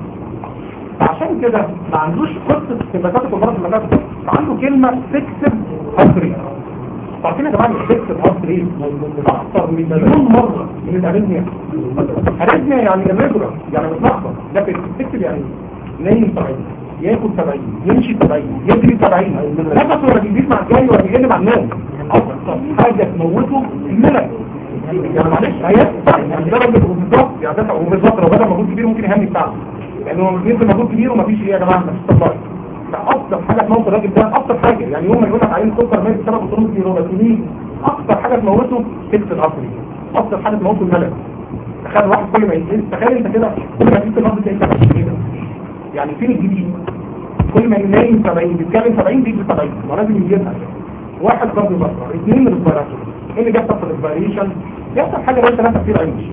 فعشان كده ما عندوش قصة السمباتات والبرص سمباتات فعنده كلمة فيكسد هارتري عارفين يا جماعة الفيكسد هارتري اكتر من مليون مرة من الاريثميا اريثميا يعني الريجولار يعني متلخبط لكن الفيكسد يعني نايم 70 ياكل 70 يمشي 70 يجري 70 نفسه ولا بيزيد مع الجاي ولا بيقل مع النوم اكتر حاجة تموته الملل يعني معلش هيات يعني ده راجل بالظبط يعني ده هو بالظبط لو بدأ مجهود كبير ممكن يهني بتاعه لانه هو بينزل مجهود كبير ومفيش ايه يا جماعه مفيش تطلع فاكتر حاجه تموت الراجل ده اكتر حاجه يعني يوم ما يقول لك عين سكر مات بسبب الطرق النيوروباثيين اكتر حاجه تموته فكس العصري اكتر حاجه تموته الملل تخيل واحد كل ما ينزل تخيل انت كده كل ما تنزل النهارده تلاقي انت كده يعني فين الجديد كل ما ينام 70 بيتكلم 70 بيجي 70 ولازم يجيبها واحد ضرب بصر اثنين ريسبيراتور ايه اللي بيحصل في الريسبيريشن يحصل حاجه لو ثلاثه كتير عينش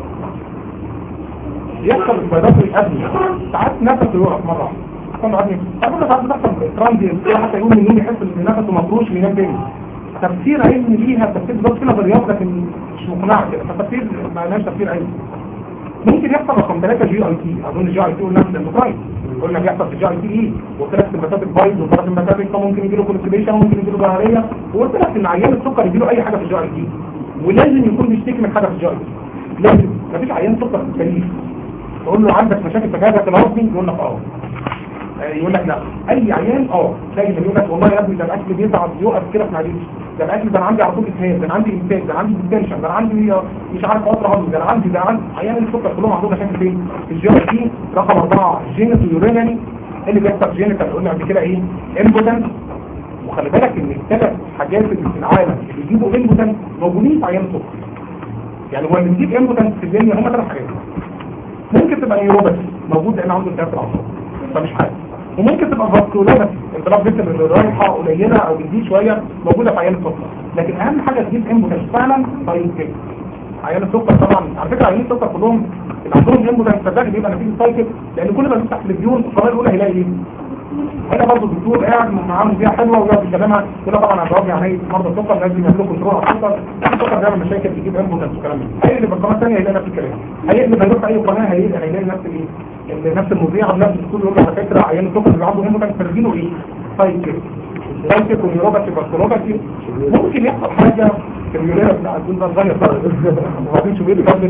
يحصل ريسبيراتور الابني ساعات نفسه يقف مره واحده طبعا ساعات بتحصل تراندي حتى يقوم من النوم يحس ان نفسه مفروش وينام تاني تفسير علمي ليها تفسير بالظبط كده بالرياض لكن مش مقنعه كده فتفسير ما لهاش تفسير علمي ممكن يحصل رقم ثلاثة جي اي تي اظن جي اي تي والنفس الاندوكراين قلنا بيحصل في جي اي تي ايه وقلت لك سمباتات البايظ وقلت سمباتات ممكن يجي له كونستيبيشن ممكن يجي له ظهريه وقلت لك ان عيان السكر يجي له اي حاجه في الجي اي تي ولازم يكون بيشتكي من حاجه في الجي اي تي لازم مفيش عيان سكر في التاريخ تقول له عندك مشاكل في جهازك الهضمي يقول لك اه آه، يقول لك لا اي عيان اه تلاقي اللي يقول لك والله يا ابني ده الاكل بيتعب يقف كده في معدتي ده الاكل ده انا عندي على طول اسهال ده انا عندي امساك ده انا عندي ديستنشن ده انا عندي آه، مش عارف عطر هضمي ده انا عندي ده أنا عندي عيان السكر كلهم عندهم مشاكل فين في الجي ار تي رقم اربعه جينيتو يورينري اللي بيحصل جينيتال قلنا قبل كده ايه امبوتنس وخلي بالك ان الثلاث حاجات اللي في العالم اللي بيجيبوا امبوتنس موجودين في عيان السكر يعني هو اللي بيجيب امبوتنس في الدنيا هم ثلاث حاجات ممكن تبقى نيوروباثي موجود لان عنده التهاب في الاعصاب فمش حاجه وممكن تبقى فاسكولوباثي انقلاب جسم اللي رايحه قليله او بتزيد شويه موجوده في عيان السكر لكن اهم حاجه تجيب امبوتنس فعلا ساينتفك عيان السكر طبعا على فكره عيان السكر كلهم اللي عندهم امبوتنس صدقني بيبقى نتيجه سايكل لان كل ما تفتح تلفزيون القناه الاولى هيلاقي ايه هنا برضه الدكتور قاعد معاهم فيها حلوه ويقعد يكلمها كده طبعا على جواب يعني مرضى السكر لازم يعملوا كنترول على السكر السكر بيعمل مشاكل بيجيب امبوتنس والكلام ده هيقلب القناه الثانيه هيلاقي نفس الكلام هيقلب هيروح في اي قناه هيلاقي هيلاقي نفس الايه اللي نفس المذيع ونفس الدكتور يقول له على فكره عيان السكر اللي عنده امبوتنس ترجيله ايه سايكل سايكل ونيوروباثي فاسكولوباثي ممكن يحصل حاجه في اليوريا بتاع الدول ده صغير بقى وبعدين شوفوا لي قبل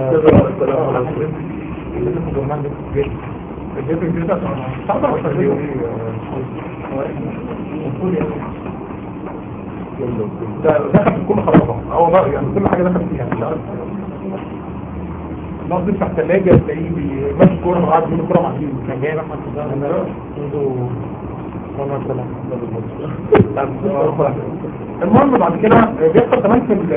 الجسم كده تعرف ده دخل في كل خرابة اه والله يعني كل حاجة دخل فيها مش عارف نقص يفتح ثلاجة تلاقيه ماشي كورة وقاعد من كورة معجين كان جايب احمد صدام عنده مرة سلام المهم بعد كده بيحصل كمان في ال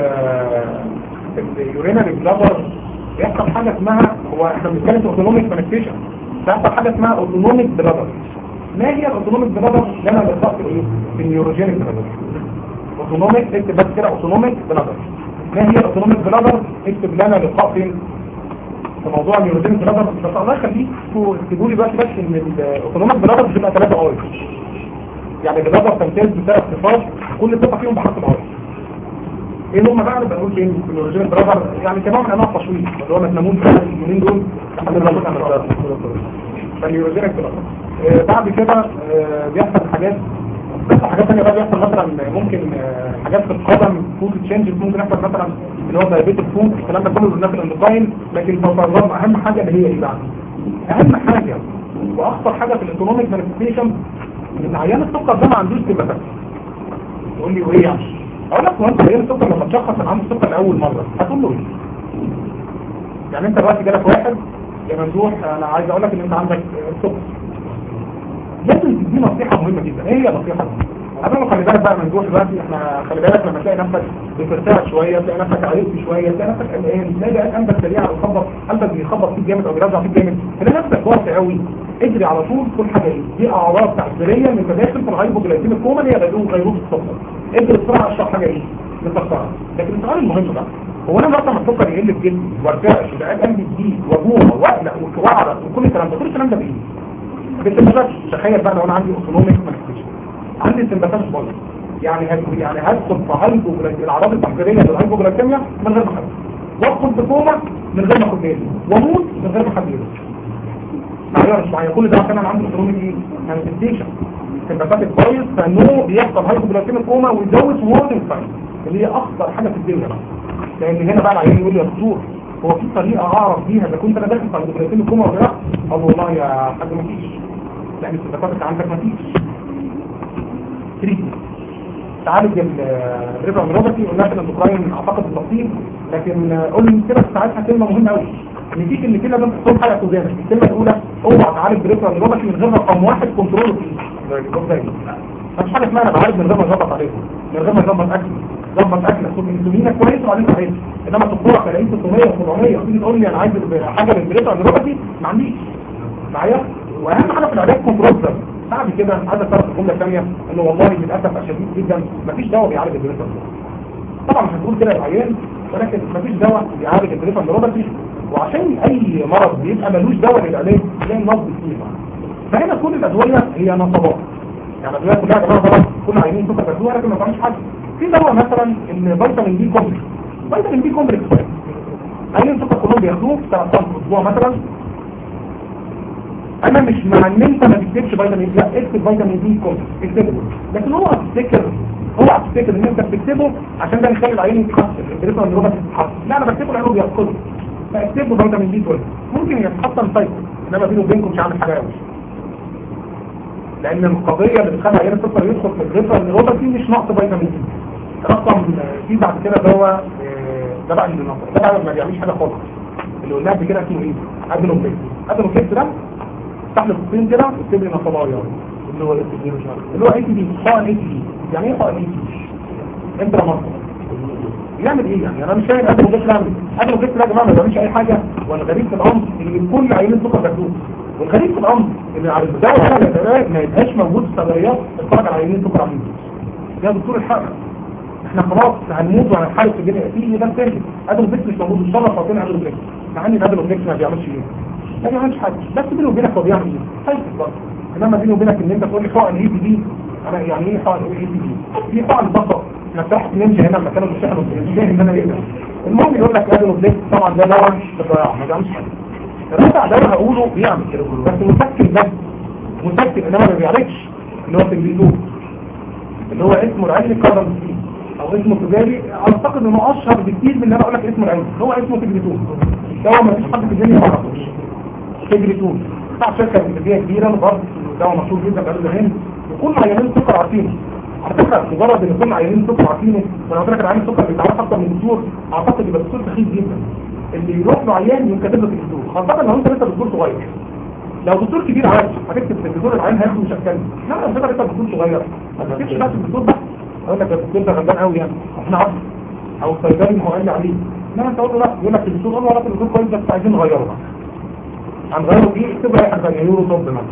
في اليورينال بلادر بيحصل حاجة اسمها هو احنا بنتكلم في اوتونوميك مانيفيشن بيحصل حاجة اسمها اوتونوميك بلادر ما هي الاوتونوميك بلادر اللي انا بالظبط ايه في النيوروجينيك بلادر اوتونوميك اكتب بس كده اوتونوميك بلادر ما هي الاوتونوميك بلادر اكتب لنا لقاء فين في موضوع النيوروجينيك بلادر بس الله يخليكوا اكتبوا لي بس بس ان الاوتونوميك بلادر بتبقى 3 اي يعني بلادر تمتاز بثلاث صفات كل صفه فيهم بحرف الاي ايه هم بقى نبقى نقول فين في النيوروجينيك بلادر يعني كنوع من انواع التشويش اللي هو ما تناموش بقى اليومين دول لحد ما نطلع من البلادر فالنيوروجينيك بلادر آه بعد كده آه بيحصل حاجات بس حاجات ثانيه بقى بيحصل مثلا ممكن آه حاجات في القدم فود تشينجز ممكن يحصل مثلا اللي هو دايابيتك فود الكلام ده كله بالنسبه للاندوكاين لكن فالفرزان اهم حاجه اللي هي ايه بقى اهم حاجه واخطر حاجه في الايكونوميك مانيفستيشن ان عيان السكر ده ما عندوش سيمباثيك تقول لي وايه يعني اقول لك هو انت عيان السكر لما تشخص ان عنده سكر لاول مره هتقول له ايه يعني انت دلوقتي جالك واحد يا ممدوح انا عايز اقول لك ان انت عندك سكر لازم تدي نصيحة مهمة جدا ايه هي النصيحة دي؟ قبل خلي بالك بقى ممدوح دلوقتي احنا خلي بالك لما تلاقي نفسك بترتاح شوية تلاقي نفسك عرفت شوية تلاقي نفسك قلقان تلاقي بقى قلبك سريع او خبط قلبك بيخبط فيك جامد او بيرجع فيك جامد تلاقي نفسك واقع قوي اجري على طول كل حاجة ايه دي اعراض تعبيرية من مداخل في الهايبوجلايسيم الكوما اللي هي غيروب غيروب السكر اجري بسرعة اشرح حاجة ايه نفكرها لكن السؤال المهم بقى هو انا مثلا السكر يقل في جسمي وارتعش وبقى قلبي يزيد واجوع واقلق واعرق وكل الكلام ده كل الكلام ده بايه؟ بالسمباتات تخيل بقى لو انا عندي اوتونوميك مانيفستيشن عندي سمباتات بايظ يعني هدخل يعني هدخل في هايبوجلايكيميا الاعراض التحضيريه للهايبوجلايكيميا من غير ما اخد وادخل في كوما من غير ما اخد بالي واموت من غير ما حد يدرس معايا مش معايا كل ده عشان انا عندي اوتونوميك ايه مانيفستيشن سمباتات بايظ فانه بيحصل هايبوجلايكيميا كوما ويزود وورنينج ساين اللي هي اخطر حاجه في الدنيا بقى لان هنا بقى العيان يقول لي يا دكتور هو في طريقه اعرف بيها اذا كنت انا داخل في هايبوجلايكيميا كوما ولا لا اقول والله يا حاج مفيش لان الصداقات عندك مفيش تريتمنت تعالج الريفر ميلوباتي قلنا في الاندوكراين اعتقد التفصيل لكن قول لي كده ساعتها كلمه مهمه قوي ان في كلمتين لازم تحطهم حاجه توزانك الكلمه الاولى اوعى تعالج الريفر ميلوباتي من غير رقم واحد كنترول فيه مفيش حاجه اسمها انا بعالج من غير ما اظبط عليكم من غير ما اظبط اكل ظبط اكلك خد انسولينك كويس وبعدين تعالج انما تطلع تلاقيه 600 و700 وتيجي تقول لي انا عايز حاجه للريفر ميلوباتي ما عنديش معايا واهم حاجه في العلاج كنترول بعد كده عايز اعرف الجمله الثانيه انه والله للاسف شديد جدا مفيش دواء بيعالج البريفر طبعا مش هنقول كده للعيان ولكن مفيش دواء بيعالج البريفر نيوروباثي وعشان اي مرض بيبقى ملوش دواء للعلاج زي النصب فيه فهنا كل الادويه هي نصبات يعني الادويه كلها جماعه طبعا كل عيانين سكر تاخدوها لكن ما بتعملش حاجه في دواء مثلا الفيتامين دي كومبلكس فيتامين دي كومبلكس عيانين سكر كلهم بياخدوه في 13 اسبوع مثلا انا مش مع ان انت ما تكتبش فيتامين لا اكتب فيتامين دي كومبلكس اكتبه لكن هو هتفتكر هو هتفتكر ان انت بتكتبه عشان ده يخلي العين يتحسن البريفر النيوروباثي تتحسن لا انا بكتبه لانه بيفقده فاكتبه فيتامين دي كويس ممكن يتحسن سايكل انما بينه وبينكم مش عامل حاجه قوي لان القضيه اللي بتخلي عيان السكر يدخل في الريفر النيوروباثي مش نقص فيتامين دي رقم في بعد كده اللي هو آه، ده بقى اللي نقص ده بقى ما بيعملش حاجه خالص اللي قلناها قبل كده اسمه ايه ادنوفليكس ادنوفليكس ده تحت الخطين كده اكتب لي نصبايا اللي هو الاس دي مش عارف اللي هو اي تي دي حقن اي تي دي يعني ايه حقن اي تي دي انترا مصر يعمل ايه يعني انا مش فاهم ادم وجيت يعمل ادم وجيت يا جماعه ما بيعملش اي حاجه وانا غريب في الامر اللي كل عينين سكر بياخدوه والغريب في الامر ان على الدواء ده ما يبقاش موجود في صيدليات اتفرج على عينين سكر عاملين يا دكتور الحق احنا خلاص هنموت وهنحارب في الدنيا في ده تاني ادم وجيت مش موجود ان شاء الله فاضيين ادم وجيت مع ان ادم وجيت ما بيعملش ايه ما بيعملش حاجه بس بيني وبينك هو بيعمل ايه خايف برضه انما بيني وبينك ان انت تقول لي حقن اي تي دي انا يعني ايه حقن اي تي دي في حقن بسط انا فتحت نمشي هنا لما كانوا بيشتغلوا مش فاهم ان انا ايه ده المهم يقول لك ادم وجيت طبعا ده دواء بالضياع ما بيعملش حاجه الرابع دواء هقوله بيعمل كده بس مسكن بس مسكن انما ما بيعالجش اللي هو تجليدون اللي هو اسمه العلمي كاربون او اسمه تجاري اعتقد انه اشهر بكتير من ان انا اقول لك اسمه العلمي هو اسمه تجليدون دواء ما فيش حد في الدنيا ما يعرفوش تجليدون بتاع شركه انتاجيه كبيره برضه دواء مشهور جدا في الهند وكل عيانين سكر عارفينه على فكره مجرد ان كل عيانين سكر عارفينه وانا قلت لك العيان السكر بيتعرف اكتر من دكتور اعتقد يبقى الدكتور سخيف جدا اللي يروح له عيان يقوم كاتب له الدكتور خاصه لو انت لسه دكتور صغير لو دكتور كبير عادي هتكتب الدكتور العيان هياخد مش هتكلم لا لو انت لسه دكتور صغير ما تكتبش بس الدكتور بقى اقول لك الدكتور ده غلبان قوي يعني احنا عارف او الصيدلي ما هو قال لي عليه لا انت قول له لا يقول لك الدكتور قال له لا الدكتور كويس بس عايزين نغيره بقى هنغيره ايه اكتب له اي حاجه ثانيه يورو طب مثلا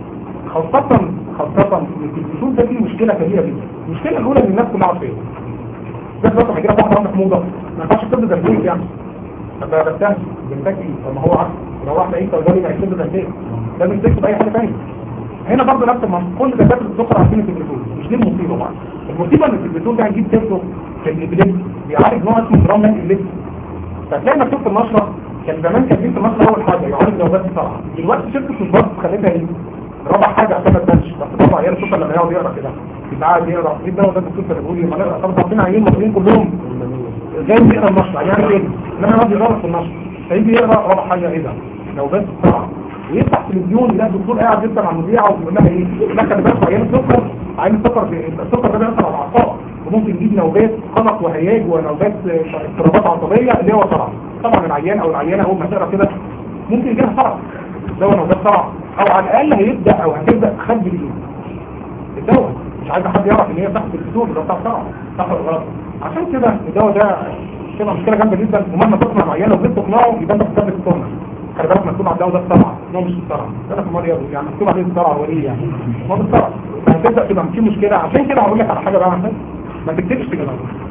خاصة خاصة ان التلفزيون ده فيه مشكلة كبيرة جدا المشكلة الأولى ان الناس كلها عارفاها بس بس كده واحدة عندك موضة ما ينفعش تكتب ده البيت يعني طب ده بستهزئ بنتك ايه طب ما هو عارف لو واحدة ايه صيدلي ما يكتب ده البيت لازم تكتب اي حاجة ثانيه هنا برضه نفس المنطق كل دكاتره السكر عارفين التلفزيون مش دي المصيبة بقى المصيبة ان التلفزيون ده هنجيب سيرته في الابليب بيعالج نوع اسمه جرام الابليب فتلاقي مكتوب في النشرة كان زمان كان في النشرة اول حاجة يعالج نوبات بسرعة دلوقتي شركة الباص خليتها ايه رابع حاجة عشان ما تبانش بس طبعا عيال السكر لما يقعد يقرا كده يبقى قاعد يقرا ايه ده وده الدكتور اللي بيقول لي ما نقرا طب عارفين عيال المصريين كلهم زي ما بيقرا النشرة يعني ايه انما يقعد يقرا في النشرة فيجي يقرا رابع حاجة ايه ده نوبات بسرعة ويفتح تلفزيون يلاقي الدكتور قاعد يسال عن المذيعه ويقول لها ايه لا خلي بالك عيان السكر عيان السكر بي- السكر ده بيأثر على الاعصاب وممكن يجيب نوبات قلق وهياج ونوبات آه، اضطرابات عصبيه اللي هو صرع طبعا العيان او العيانه اول ما تقرا كده ممكن يجي لها صرع ده نوبات صرع او على الاقل هيبدا او هتبدا تخبي الايه الدواء مش عايز حد يعرف ان هي تحت الدكتور ده بتاع صرع صح ولا غلط عشان كده الدواء ده كده مشكله جامده جدا ومهما تقنع عيانه وجيت تقنعه يبقى انت بتثبت السنه خلي بالك مكتوب على الدواء ده الصرع ده مش الصرع ده في مريض يعني مكتوب عليه الصرع هو ايه يعني ما هو الصرع هتبدا تبقى في مشكله عشان كده هقول لك على حاجه بقى عشان ما تكتبش كده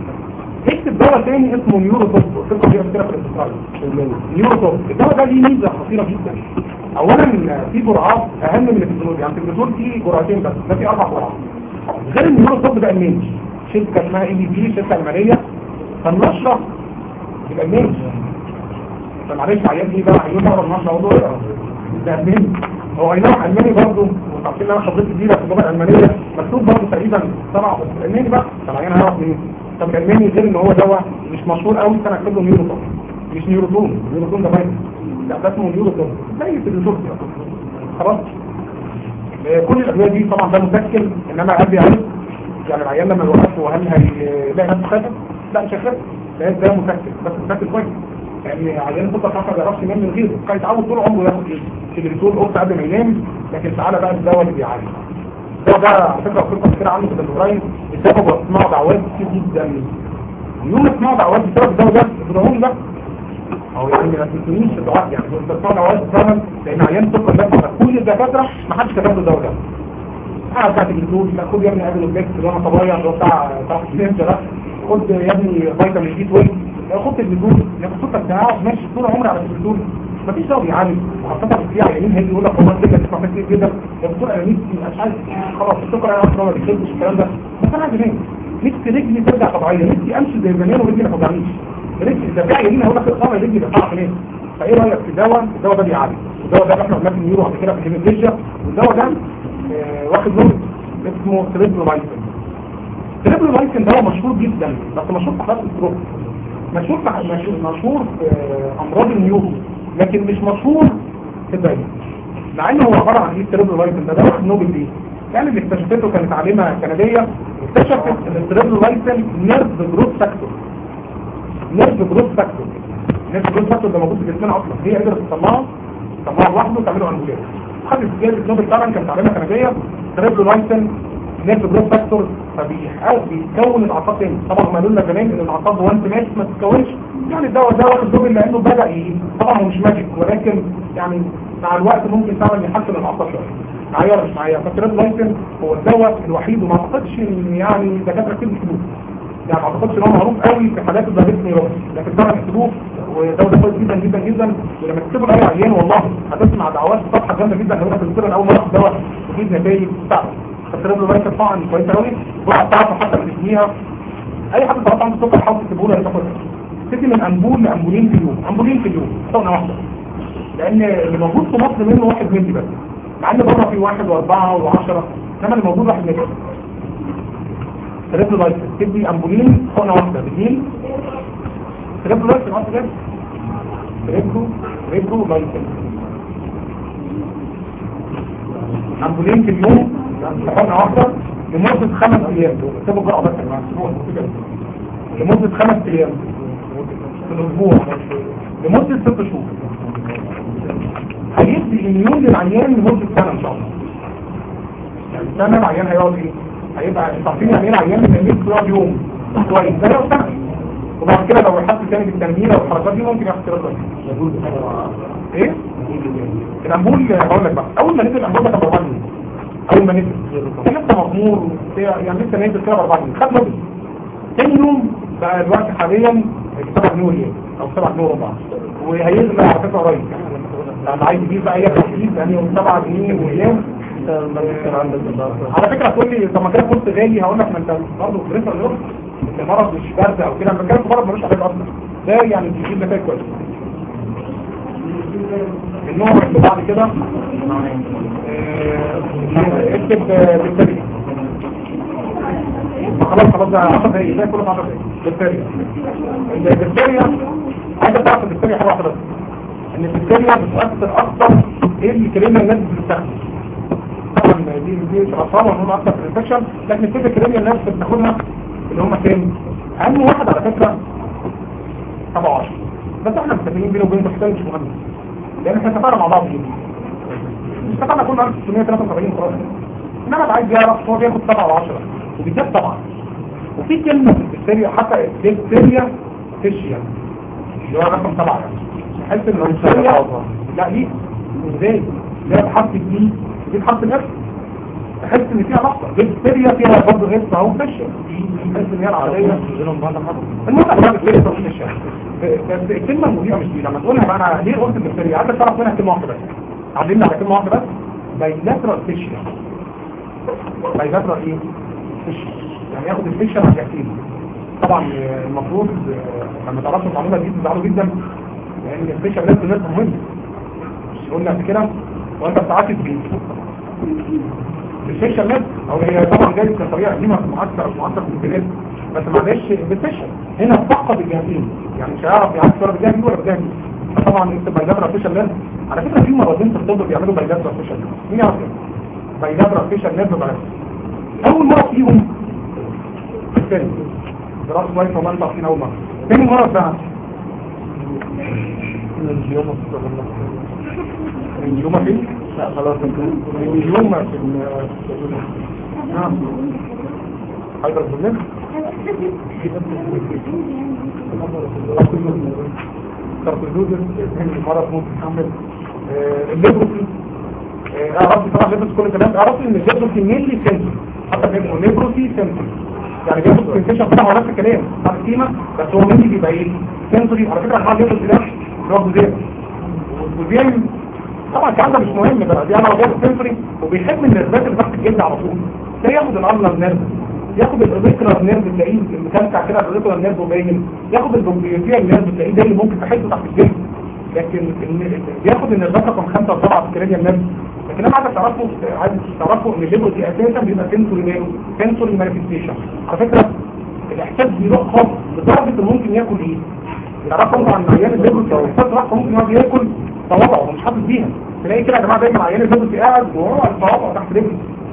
اكتب دواء تاني اسمه نيورو توب فكره دي مشكله في الاستقرار نيورو توب الدواء ده ليه ميزه خطيره جدا اولا في جرعات اهم من التلفزيون يعني التلفزيون فيه جرعتين بس ده فيه اربع جرعات غير النيورو توب ده المينج شركه اسمها اي بي بي شركه الماليه فالنشره يبقى المينج فمعلش عيال دي بقى عيون اقرا النشره اقول له اقرا ده المينج هو اي نعم الماني برضه عارفين ان انا خبرتي كبيره في اللغه الالمانيه مكتوب برضه تقريبا سبع بس الالماني بقى طب العيان هيعرف منين طب الالماني غير ان هو دواء مش مشهور قوي فانا اكتب له نيوروتون مش نيوروتون نيوروتون ده باين لا ده اسمه نيوروتون زي النيوروتون خلاص آه، كل الادويه دي طبعا ده مسكن انما هل بيعالج يعني العيان لما يوقف وهل هيلاقي نفسه خافت لا مش هيخاف ده ده مسكن بس مسكن كويس يعني عيان السكر حتى ما بيعرفش ينام من غيره كان يتعود طول عمره ياخد ايه تلفزيون قلت قبل ما ينام لكن تعالى بقى الدواء اللي بيعالج الدواء ده على فكره قصه كتير عنه في الدكتورين بسبب اسمعوا دعوات كتير جدا يوم ما اسمعوا دعوات بسبب الدواء ده ادعوني بقى او يعني ما تنسونيش الدعاء يعني كنت بسمع دعوات فعلا لان عيان السكر ده كل الدكاتره ما حدش كتب له الدواء ده قاعد بتاعت الجلوكوز لا خد يا ابني قابل البيت اللي انا طبيعي اللي هو بتاع بتاع السليم ده خد يا ابني فيتامين دي 12 خد الجلوكوز يا خد بتاعه ماشي طول عمري على الجلوكوز مفيش دواء بيعالج وخاصة في عيانين هيجي يقول لك والله الدنيا تسمع فيها كتير جدا يا دكتور انا نفسي مش عايز خلاص السكر انا اصلا ما بيحبش الكلام ده بس انا عايز انام نفسي رجلي ترجع طبيعيه نفسي امشي زي زمان ورجلي ما توجعنيش رجلي ده في عيانين هقول لك الاصابه رجلي بتعرف انام فايه رايك في دواء الدواء ده بيعالج الدواء ده احنا قلنا في النيورو قبل كده في الهيماتيجيا والدواء ده آه، واخد نور اسمه تريبلومايسين تريبلومايسين ده مشهور جدا بس مشهور في حالات الستروك مشهور في مشهور, مشهور في آه، امراض النيورو لكن مش مشهور في الدايما مع انه هو عباره عن ايه التريبلومايسين ده ده واخد نوبل ليه يعني اللي اكتشفته كانت عالمة كندية اكتشفت ان التريبلولايسين نيرف جروث فاكتور نيرف جروث فاكتور نيرف جروث فاكتور ده موجود في جسمنا اصلا هي قدرت تصنعه تصنعه لوحده وتعمله انبولات خدت جائزة نوبل طبعا كانت عالمة كندية تريبلولايسين نيرف جروث فاكتور فبيحاول بيكون الاعصاب تاني طبعا ما قالوا لنا زمان ان الاعصاب وانت ماشي ما تتكونش يعني الدواء ده واخد نوبل لانه بدا ايه طبعا هو مش ماجيك ولكن يعني مع الوقت ممكن فعلا يحسن الاعصاب شويه معايا ولا مش معايا فالتريب لايسن هو الدواء الوحيد وما اعتقدش ان يعني دكاتره كتير بيكتبوه يعني ما اعتقدش ان هو معروف قوي في حالات الدايبيتس نيوروز لكن طبعا يكتبوه ودواء ده كويس جدا جدا جدا ولما تكتبوا لاي عيان والله هتسمع دعوات في صفحه جامده جدا هيقول لك الدكتور اول مره الدواء تجيب نتائج بتاعته فالتريب لايسن طبعا كويسه قوي والجرعه بتاعته حتى اللي تسميها اي حد طبعا عنده سكر حاول تكتبوا له تاخد تدي من انبول لانبولين في اليوم انبولين في اليوم حقنه واحده لان اللي موجود في مصر منه واحد ملي بس مع ان بره في واحد واربعة وعشرة انما اللي موجود واحد ملي تريبل لايسن تدي امبولين حقنه واحده بالليل تريبل لايسن واحده جد تريبل تريبل لايسن امبولين في اليوم حقنه واحده لمده خمس ايام اكتبوا الجرعه بس يا جماعه لمده خمس ايام في الاسبوع لمده ست شهور هيدي اميون للعيان لمده سنه ان شاء الله يعني سنه العيان هيقعد ايه هيبقى انتوا عارفين يعني ايه العيان اللي بيميل يقعد يوم كويس ده لو سنه وبعد كده لو يحط تاني بالتنميل والحركات دي ممكن ياخد كده ايه الامبول هقول لك بقى اول ما نزل الامبول ده كان باربعه جنيه اول ما نزل كان لسه مغمور يعني لسه نازل كده باربعه جنيه خد نوبل تاني يوم بقى الوقت حاليا 7 جنيه وريال او 7 جنيه وربع وهيغلى على فكره قريب يعني عايز تجيب بقى اي تحديد يعني 7 جنيه وريال على فكره تقول لي طب ما كده كنت غالي هقول لك ما انت برضه في بريفر اليوم المرض مش برد او كده لما كان مرض ملوش علاج اصلا ده يعني بيجيب نتائج كويسه النوع اللي بعد كده آه، اكتب آه، بالتالي خلاص خلاص ده 10 دقايق ده كله 10 دقايق بالتالي البكتيريا عايز تعرف البكتيريا حاجه واحده بس ان البكتيريا بتؤثر اكتر ايه اللي كلمه الناس بتستخدم طبعا دي دي اطفال وهم اكتر في الانفكشن لكن في كلمه الناس بتاخدها اللي هم كام اهم واحد على فكره 17 بس احنا متفقين بينه وبين البكتيريا مش مهم لان احنا اتفقنا مع بعض جدا اتفقنا كل 1673 خلاص انما اللي عايز يعرف هو بياخد 7 و10 وبالذات طبعا وفي كلمة في البكتيريا حتى البكتيريا فيشيا اللي هو رقم سبعة يعني حس ان البكتيريا لا ليه ازاي لا بحرف دي دي بحرف الاف تحس ان فيها نقطة البكتيريا فيها برضه غير اهو فيشيا تحس ان هي العادية المهم احنا بكتيريا طب فيشيا بس الكلمة المذيعة مش دي لما تقولها بقى انا ليه قلت البكتيريا عايزك تعرف منها كلمة واحدة بس علمنا على كلمة واحدة بس بايلاترال فيشيا بايلاترال ايه فيشيا يعني ياخد الفيشن على اليقين طبعا المفروض لما تعرفوا المعلومه دي تزعلوا جدا لان الفيشن لازم ناس مهم مش قلنا قبل كده وانت بتعاكس بيه الفيشن لازم او هي طبعا جايه كطريقه قديمه في معسكر معسكر في البلاد بس معلش بالفيشن هنا فقط الجهتين يعني مش هيعرف يعكس ولا بالجهه دي ولا بالجهه دي طبعا انت بايلاترال فيشن لازم على فكره في مرضين في الطب بيعملوا بايلاترال فيشن مين يعرف بايلاترال فيشن لازم اول مره فيهم الثاني دراسة كويس وما انت عارفين اول مرة تاني مرة بقى اليوم فين؟ لا خلاص اليوم في ال نعم حيدر بالله كارتوزوزن المرض ممكن تعمل الليبروسي اعرفي طبعا ليبروسي كل الكلام اعرفي ان الليبروسي مينلي سنسوري حتى بيبقوا ليبروسي سنسوري يعني بياخد سنسيشن طبعا هو نفس الكلام على القيمه بس هو ممكن بيبقى ايه سنسوري على فكره الحال ليبروسي ده بياخد زي والزين طبعا الكلام ده مش مهم بقى دي انا هو بياخد سنسوري وبيحب النرفات اللي تحت الجلد على طول ده ياخد الارنر نيرف ياخد الريكولار نيرف تلاقيه مكلكع كده الريكولار نيرف باين ياخد البومبيوتيال نيرف تلاقيه ده اللي ممكن تحسه تحت الجلد لكن بياخد النرفات رقم 5 و7 في الكريديال نيرف لكن انا عايزك تعرفوا عايز تعرفوا ان الليبر دي اساسا بيبقى سنسوري ماله سنسوري مانيفستيشن على فكره الاحساس بيروح خالص لدرجه انه ممكن ياكل ايه تعرفوا عن عيان الليبر دي الاحساس راح ممكن يقعد ياكل صوابعه هو مش حاسس بيها تلاقي كده يا جماعه دايما عيان الليبر دي قاعد وهو الصوابع تحت رجله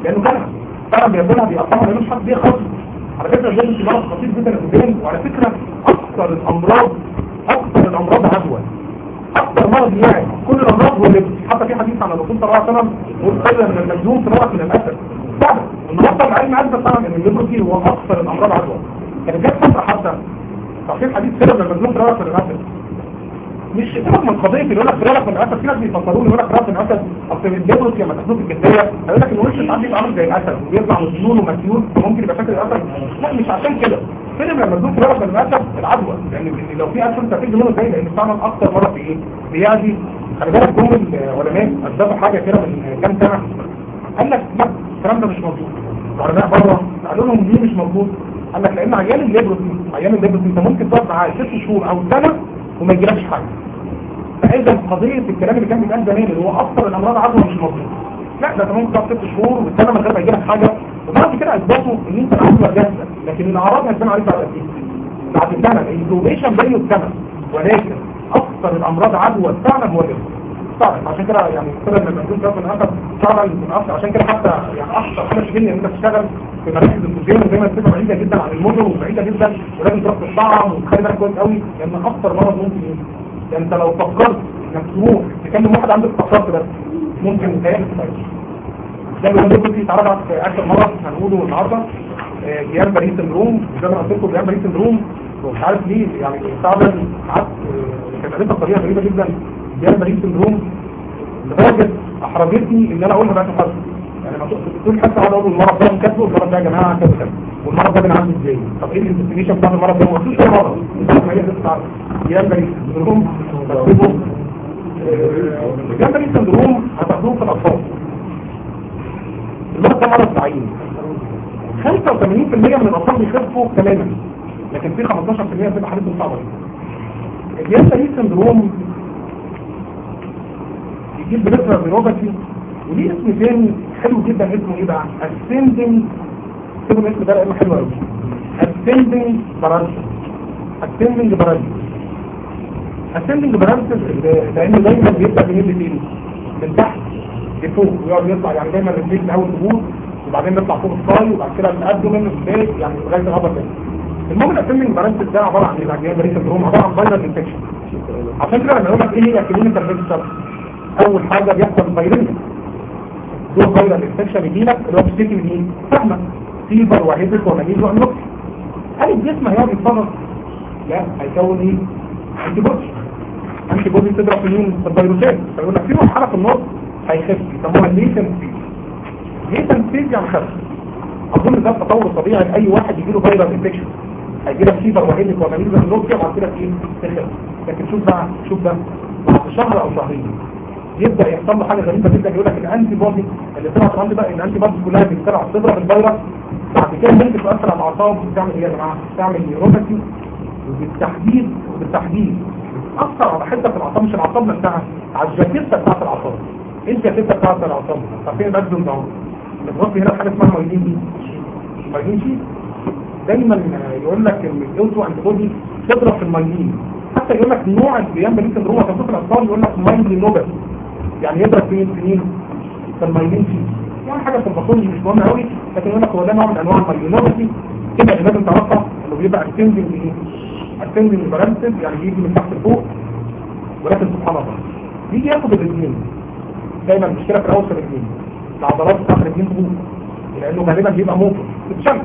لانه كان فعلا بياكلها بيقطعها ملوش حد بيخلص على فكره الجلد في مرض خطير جدا للقدام وعلى فكره اكثر الامراض اكثر الامراض عدوى اكثر مرض يعني كل الامراض هو اللي حتى في حديث عن الرسول صلى الله عليه وسلم يقول خير من المجنون تنوع من الاسد فعلا النهارده العلم اثبت فعلا ان الليبروسي هو اكثر الامراض عدوى كان جت فتره حتى صحيح حديث خير من المجنون تنوع من الاسد مش سيبك من قضيه اللي يقول لك خيرك من الاسد في ناس بيفكروا يقول لك خيرك من الاسد اصل الليبروس لما تاخدوه في الجديه هيقول لك ان وش ساعات بيبقى عامل زي الاسد وبيطلع مسنون ومسيول فممكن يبقى شكل الاسد لا مش عشان كده فيلم لما تدوس خيرك من الاسد العدوى لان يعني لو في اسد انت هتيجي منه ازاي لان فعلا اكتر مره في ايه بيعدي خلي بالك جم العلماء اثبتوا حاجه كده من كام سنه قال لك لا الكلام ده مش مظبوط العلماء بره قالوا لهم ليه مش مظبوط قال لك لان عيان الليبروسي عيان الليبروسي انت ممكن تقعد معاه ست شهور او سنه وما يجيلكش حاجه فاذا قضيه الكلام اللي كان بيتقال زمان اللي هو اكثر الامراض عدوى مش مظبوط لا ده انت ممكن تقعد ست شهور والسنه من غير ما يجيلك حاجه وبعد كده اثبتوا ان انت العدوى جاهزه لكن الاعراض هتبان عليك بعد قد ايه؟ بعد سنه الانكوبيشن بين السنه ولكن اكثر الامراض عدوى فعلا هو الليبروسي فعلا عشان كده يعني كده لما نكون ده من اخر فعلا من اخر عشان كده حتى يعني اكثر حاجه تجيني ان انت تشتغل في مراكز التوزيع زي ما بتبقى بعيده جدا عن المدن وبعيده جدا ولازم تروح تطعم وتخلي بالك كويس قوي لان اكثر مرض ممكن ايه يعني انت لو فكرت انك تروح تكلم واحد عنده فكرت بس ممكن تهيألك تفايش ده اللي هنقول فيه تعرض في اخر مرض هنقوله النهارده جيان باريس سندروم زي ما قلت لكم جيان باريس سندروم مش عارف ليه يعني فعلا ساعات كانت قريتها بطريقه غريبه جدا جيان باريس سندروم لدرجه احرجتني ان انا اقولها بقى حد يعني ما تقول حتى اقعد اقول المرض ده كاتبه المرض ده يا جماعه كذا كذا والمرض ده بنعالجه ازاي طب ايه الانفستيجيشن بتاع المرض ده ما قلتوش اي مرض انت ما هي بتاع جيان باريس سندروم تكتبه جيان باريس سندروم هتاخدوه في الاطفال المرض ده مرض تعيين 85% من الاطفال بيخفوا تماما لكن في 15% بتبقى حالتهم صعبه الجيان باريس سندروم يجيب بنفرة بنوبتي وليه اسم تاني حلو جدا اسمه ايه بقى ascending كده الاسم ده لانه حلو قوي ascending paralysis ascending paralysis ascending paralysis لانه دايما بيبدا من اللي فين من تحت لفوق ويقعد يطلع يعني دايما الرجلين الاول تبوظ وبعدين نطلع فوق الصاي وبعد كده الابدومين والبيت يعني لغايه الهبط ده المهم الاسندنج باراليسيس ده عباره عن ايه العجيان بريس سندروم عباره عن فايرال انفكشن عشان كده لما يقول لك ايه هي كلينيكال ريجستر اول حاجة بيحصل فيروس دور فيروس انفكشن يجي لك اللي هو بتشتكي من ايه فاهمه فيبر وهيدك ومنيز وانوكس هل الجسم هيقعد يتصرف لا هيكون ايه انتي بودي انتي بودي تضرب في مين في الفيروسات فيقول لك في مرحله في النص هيخف يسموها ليتن فيز ليتن فيز يعني خف اظن ده التطور الطبيعي لاي واحد يجي له فيروس انفكشن هيجي لك فيبر وهيدك ومنيز وانوكس وبعد كده ايه تخف لكن شوف بقى شوف ده بعد شهر او شهرين يبدا يحصل له حاجه غريبه جدا يقول لك الانتي بودي اللي طلعت عندي بقى الانتي بودي كلها بتطلع تضرب الفيروس بعد كده ممكن تاثر على الاعصاب بتعمل ايه يا جماعه؟ بتعمل نيوروباثي وبالتحديد وبالتحديد اثر على حته في الاعصاب مش الاعصاب نفسها على الجاكيته بتاعت الاعصاب ايه الجاكيته بتاعت الاعصاب؟ عارفين البدن ده بتغطي هنا حاجه اسمها مايلين دي مايلين شي دايما يقول لك ان الاوتو انتي بودي تضرب في المايلين حتى يقول لك نوع البيان بليس سندروم وتنصف الاطفال يقول لك مايلين نوبل يعني يضرب فين سنين في المايلين فيه يعني حاجة في البطول مش مهمة قوي لكن يقول لك هو ده نوع من انواع المايلينوباثي كده اللي لازم تعرفها انه بيبقى اسندنج ايه اسندنج بالانسد يعني بيجي من تحت لفوق ولكن سبحان الله بيجي ياخد الاثنين دايما المشكله في الاول في الاثنين العضلات بتاعت الاثنين تبوظ لانه غالبا بيبقى موتور تتشمس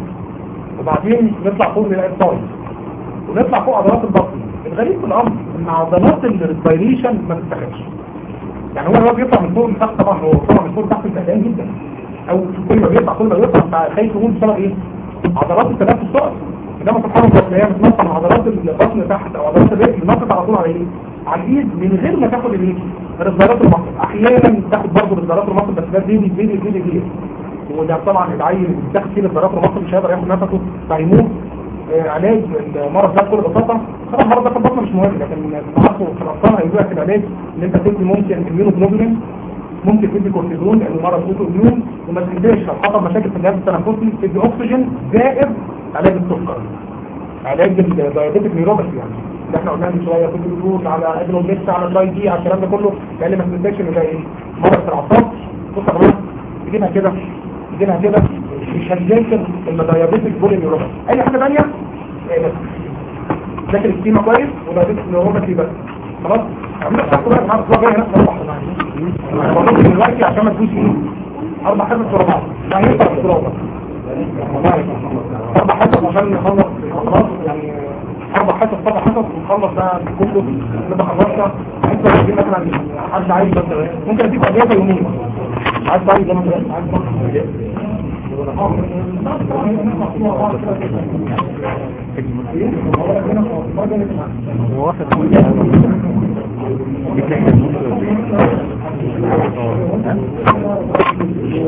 وبعدين نطلع فوق نلاقي الطاير ونطلع فوق عضلات البطن الغريب في الامر ان عضلات الريسبيريشن ما تتاخدش يعني هو هو بيطلع من فوق لتحت طبعا هو طبعا من فوق لتحت تعبان جدا او كل ما بيطلع كل ما بيطلع خايف يقول بسبب ايه عضلات التنفس تقف انما سبحان الله تلاقيها بتنط من عضلات البطن تحت او عضلات الرجل بتنط على طول على ايه على الايد من غير ما تاخد الايه رزارات المصل احيانا تاخد برضه رزارات المصل بس ده بيدي بيدي بيدي بيدي وده طبعا العيل اللي بيتاخد فيه رزارات المصل مش هيقدر ياخد نفسه فهيموت آه علاج المرض ده بكل بساطه طبعا المرض ده في البطن مش مهم لكن تعرفوا في الاطفال هيقول لك العلاج ان انت تدي ممكن اميونوجلوبولين ممكن تدي كورتيزون لانه مرض اوتو اميون وما تنساش لو حصل مشاكل في الجهاز التنفسي تدي اكسجين زائد علاج السكر علاج الدايابيتك نيوروباثي يعني اللي احنا قلناه من شويه كنت بتقول على ادرونيكس على اللاي دي على الكلام ده كله لان ما تنساش ان ده ايه مرض في الاعصاب بص يا جماعه تجيبها كده دينها كده مش هتجنسل المدايابيتك بولي نيوروبا اي حاجه ثانيه إيه بس ذاكر الكيمة كويس ودايابيتك نيوروبا بس خلاص عملت تحت بقى معاك الاسبوع الجاي نفس الواحد انا بقول لك دلوقتي عشان ما تجوش ايه اربع حاجات ورا بعض لا ينفع الصراحه اربع حاجات عشان نخلص خلاص يعني اربع حاجات طبعا حاجات ونخلص بقى كله نبقى خلصنا انت لو مثلا حد عايز ممكن اديك اجازه يومين عايز تعمل زي ما انت عايز هو واخد بتحتاج